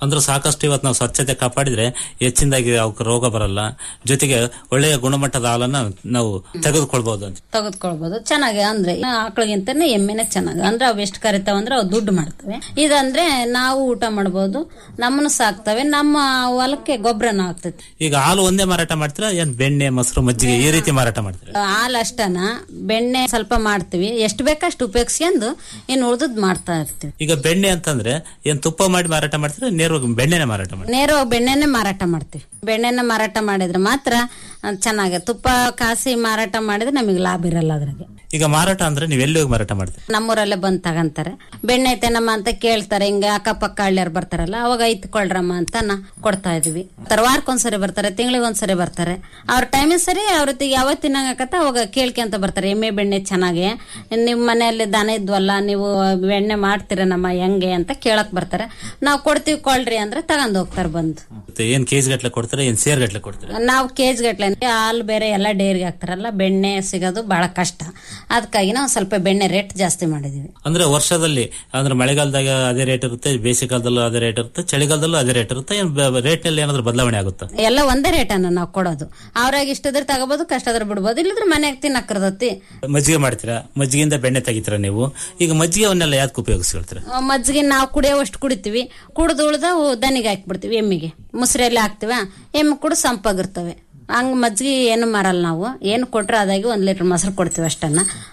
ಅಂದ್ರೆ ಸಾಕಷ್ಟು ಇವತ್ತು ನಾವು ಸ್ವಚ್ಛತೆ ಕಾಪಾಡಿದ್ರೆ ಹೆಚ್ಚಿನದಾಗಿ ಅವಕ್ಕೆ ರೋಗ ಬರಲ್ಲ ಜೊತೆಗೆ ಒಳ್ಳೆಯ ಗುಣಮಟ್ಟದ ಹಾಲನ್ನ ನಾವು ತೆಗೆದುಕೊಳ್ಬಹುದು ಅಂತ ತೆಗೆದುಕೊಳ್ಬಹುದು ಚೆನ್ನಾಗಿ ಅಂದ್ರೆ ಆಕಳಿಗಿಂತನೇ ಎಮ್ಮೆನೆ ಚೆನ್ನಾಗಿ ಅಂದ್ರೆ ಅವು ಎಷ್ಟು ಕರಿತಾವ ಅಂದ್ರೆ ಅವು ದುಡ್ಡು ಮಾಡ್ತವೆ ಇದಂದ್ರೆ ನಾವು ಊಟ ಮಾಡ್ಬೋದು ನಮ್ಮನ್ನು ಸಾಕ್ತವೆ ನಮ್ಮ ಹೊಲಕ್ಕೆ ಗೊಬ್ಬರನೂ ಆಗ್ತೈತಿ ಈಗ ಹಾಲು ಒಂದೇ ಮಾರಾಟ ಮಾಡ್ತೀರಾ ಏನ್ ಬೆಣ್ಣೆ ಮೊಸರು ಮಜ್ಜಿಗೆ ಈ ರೀತಿ ಮಾರಾಟ ಮಾಡ್ತೀರಾ ಹಾಲು ಅಷ್ಟನ ಬೆಣ್ಣೆ ಸ್ವಲ್ಪ ಮಾಡ್ತೀವಿ ಎಷ್ಟು ಬೇಕಷ್ಟು ಉಪಯೋಗಿಸ್ಕೊಂಡು ಇನ್ನು ಉಳ್ದದ್ ಮಾಡ್ತಾ ಇರ್ತೀವಿ ಈಗ ಬೆಣ್ಣೆ ಅಂತಂದ್ರೆ ಏನ್ ತುಪ್ಪ ಮಾಡಿ ಮಾರಾಟ ಮಾಡ್ತೀರಾ ನೇರವಾಗಿ ಬೆಣ್ಣೆನೆ ಮಾರಾಟ ಮಾಡ್ತೀರಾ ನೇರವಾಗಿ ಬೆಣ್ಣೆನೆ ಮಾರಾಟ ಮಾಡ್ತೀವಿ ಬೆಣ್ಣೆನ ಮಾರಾಟ ಮಾಡಿದ್ರೆ ಮಾತ್ರ ಅದ್ ಚೆನ್ನಾಗಿ ತುಪ್ಪ ಕಾಸಿ ಮಾರಾಟ ಮಾಡಿದ್ರೆ ನಮಗೆ ಲಾಭ ಇರಲ್ಲ ಅದ್ರಾಗೆ ಈಗ ಮಾರಾಟ ಅಂದ್ರೆ ನೀವು ಎಲ್ಲಿ ಹೋಗಿ ಮಾರಾಟ ಮಾಡ್ತೀರಾ ನಮ್ಮೂರಲ್ಲೇ ಬಂದ್ ತಗಂತಾರೆ ಬೆಣ್ಣೆ ಐತೆನಮ್ಮ ಅಂತ ಕೇಳ್ತಾರೆ ಹಿಂಗ ಅಕ್ಕಪಕ್ಕ ಹಳ್ಳಿಯರ್ ಬರ್ತಾರಲ್ಲ ಅವಾಗ ಐತ್ಕೊಳ್ರಮ್ಮ ಅಂತ ನಾ ಕೊಡ್ತಾ ಇದೀವಿ ವಾರಕ್ಕೊಂದ್ಸರಿ ಬರ್ತಾರೆ ತಿಂಗಳಿಗೆ ಒಂದ್ಸರಿ ಬರ್ತಾರೆ ಅವ್ರ ಟೈಮಿಗೆ ಸರಿ ಅವ್ರ ಯಾವತ್ತು ತಿನ್ನಂಗಕತ್ತ ಅವಾಗ ಕೇಳ್ಕೊಂತ ಬರ್ತಾರೆ ಎಮ್ಮೆ ಬೆಣ್ಣೆ ಚೆನ್ನಾಗಿ ನಿಮ್ ಮನೆಯಲ್ಲಿ ದನ ಇದ್ವಲ್ಲ ನೀವು ಬೆಣ್ಣೆ ಮಾಡ್ತೀರ ನಮ್ಮ ಹೆಂಗೆ ಅಂತ ಕೇಳಕ್ ಬರ್ತಾರೆ ನಾವು ಕೊಡ್ತೀವಿ ಕೊಳ್ರಿ ಅಂದ್ರೆ ತಗೊಂಡ್ ಹೋಗ್ತಾರೆ ಬಂದು ಮತ್ತೆ ಏನ್ ಕೆಜಿ ಗಟ್ಲೆ ಕೊಡ್ತೀರಾ ಏನ್ ಸೇರ್ ಗಟ್ಲೆ ಕೊಡ್ತೀರಾ ನಾವು ಕೇಜ್ ಗಟ್ಲೆ ಹಾಲು ಬೇರೆ ಎಲ್ಲ ಡೈರಿಗೆ ಹಾಕ್ತಾರಲ್ಲ ಬೆಣ್ಣೆ ಸಿಗೋದು ಬಹಳ ಕಷ್ಟ ಅದಕ್ಕಾಗಿ ನಾವು ಸ್ವಲ್ಪ ಬೆಣ್ಣೆ ರೇಟ್ ಜಾಸ್ತಿ ಮಾಡಿದೀವಿ ಅಂದ್ರೆ ವರ್ಷದಲ್ಲಿ ಅಂದ್ರೆ ಮಳೆಗಾಲದಾಗ ಅದೇ ರೇಟ್ ಇರುತ್ತೆ ಬೇಸಿಗೆಕಾಲದಲ್ಲೂ ಅದೇ ರೇಟ್ ಇರುತ್ತೆ ಚಳಿಗಾಲದಲ್ಲೂ ಅದೇ ರೇಟ್ ಇರುತ್ತೆ ಏನ್ ರೇಟ್ ನಲ್ಲಿ ಏನಾದ್ರು ಬದಲಾವಣೆ ಆಗುತ್ತಾ ಎಲ್ಲ ಒಂದೇ ರೇಟನ್ನ ನಾವು ಕೊಡೋದು ಅವ್ರಾಗ ಇಷ್ಟದ್ರ ತಗೋಬಹುದು ಕಷ್ಟದ್ರ ಬಿಡ್ಬೋದು ಇಲ್ಲದ್ರೆ ಮನೆಯಾಗ ತಿನ್ನಕ್ಕಿರ್ತತಿ ಮಜ್ಜಿಗೆ ಮಾಡ್ತೀರಾ ಮಜ್ಜಿಗೆಯಿಂದ ಬೆಣ್ಣೆ ತೆಗಿತೀರಾ ನೀವು ಈಗ ಮಜ್ಜಿಗೆ ಅವನ್ನೆಲ್ಲ ಯಾಕೆ ಉಪಯೋಗಿಸ್ಕೊಳ್ತೀರಾ ಆ, ಮಜ್ಜಿಗೆ ನಾವು ಕುಡಿಯೋವಷ್ಟು ಕುಡಿತೀವಿ ಕುಡ್ದು ಉಳ್ದ ದನಿಗೆ ಹಾಕ್ಬಿಡ್ತೀವಿ ಎಮ್ಮಿಗೆ ಮುಸ್ರೆಯಲ್ಲಿ ಹಾಕ್ತಿವ ಎಮ್ಮೆ ಕೂಡ ಸಂಪಾಗಿರ್ತವೆ ಹಂಗ್ ಮಜ್ಜಿಗೆ ಏನು ಮಾರಲ್ಲ ನಾವು ಏನು ಕೊಟ್ರೆ ಅದಾಗಿ ಒಂದ್ ಲೀಟರ್ ಮೊಸರು ಕೊಡ್ತೀವಿ ಅಷ್ಟನ್ನ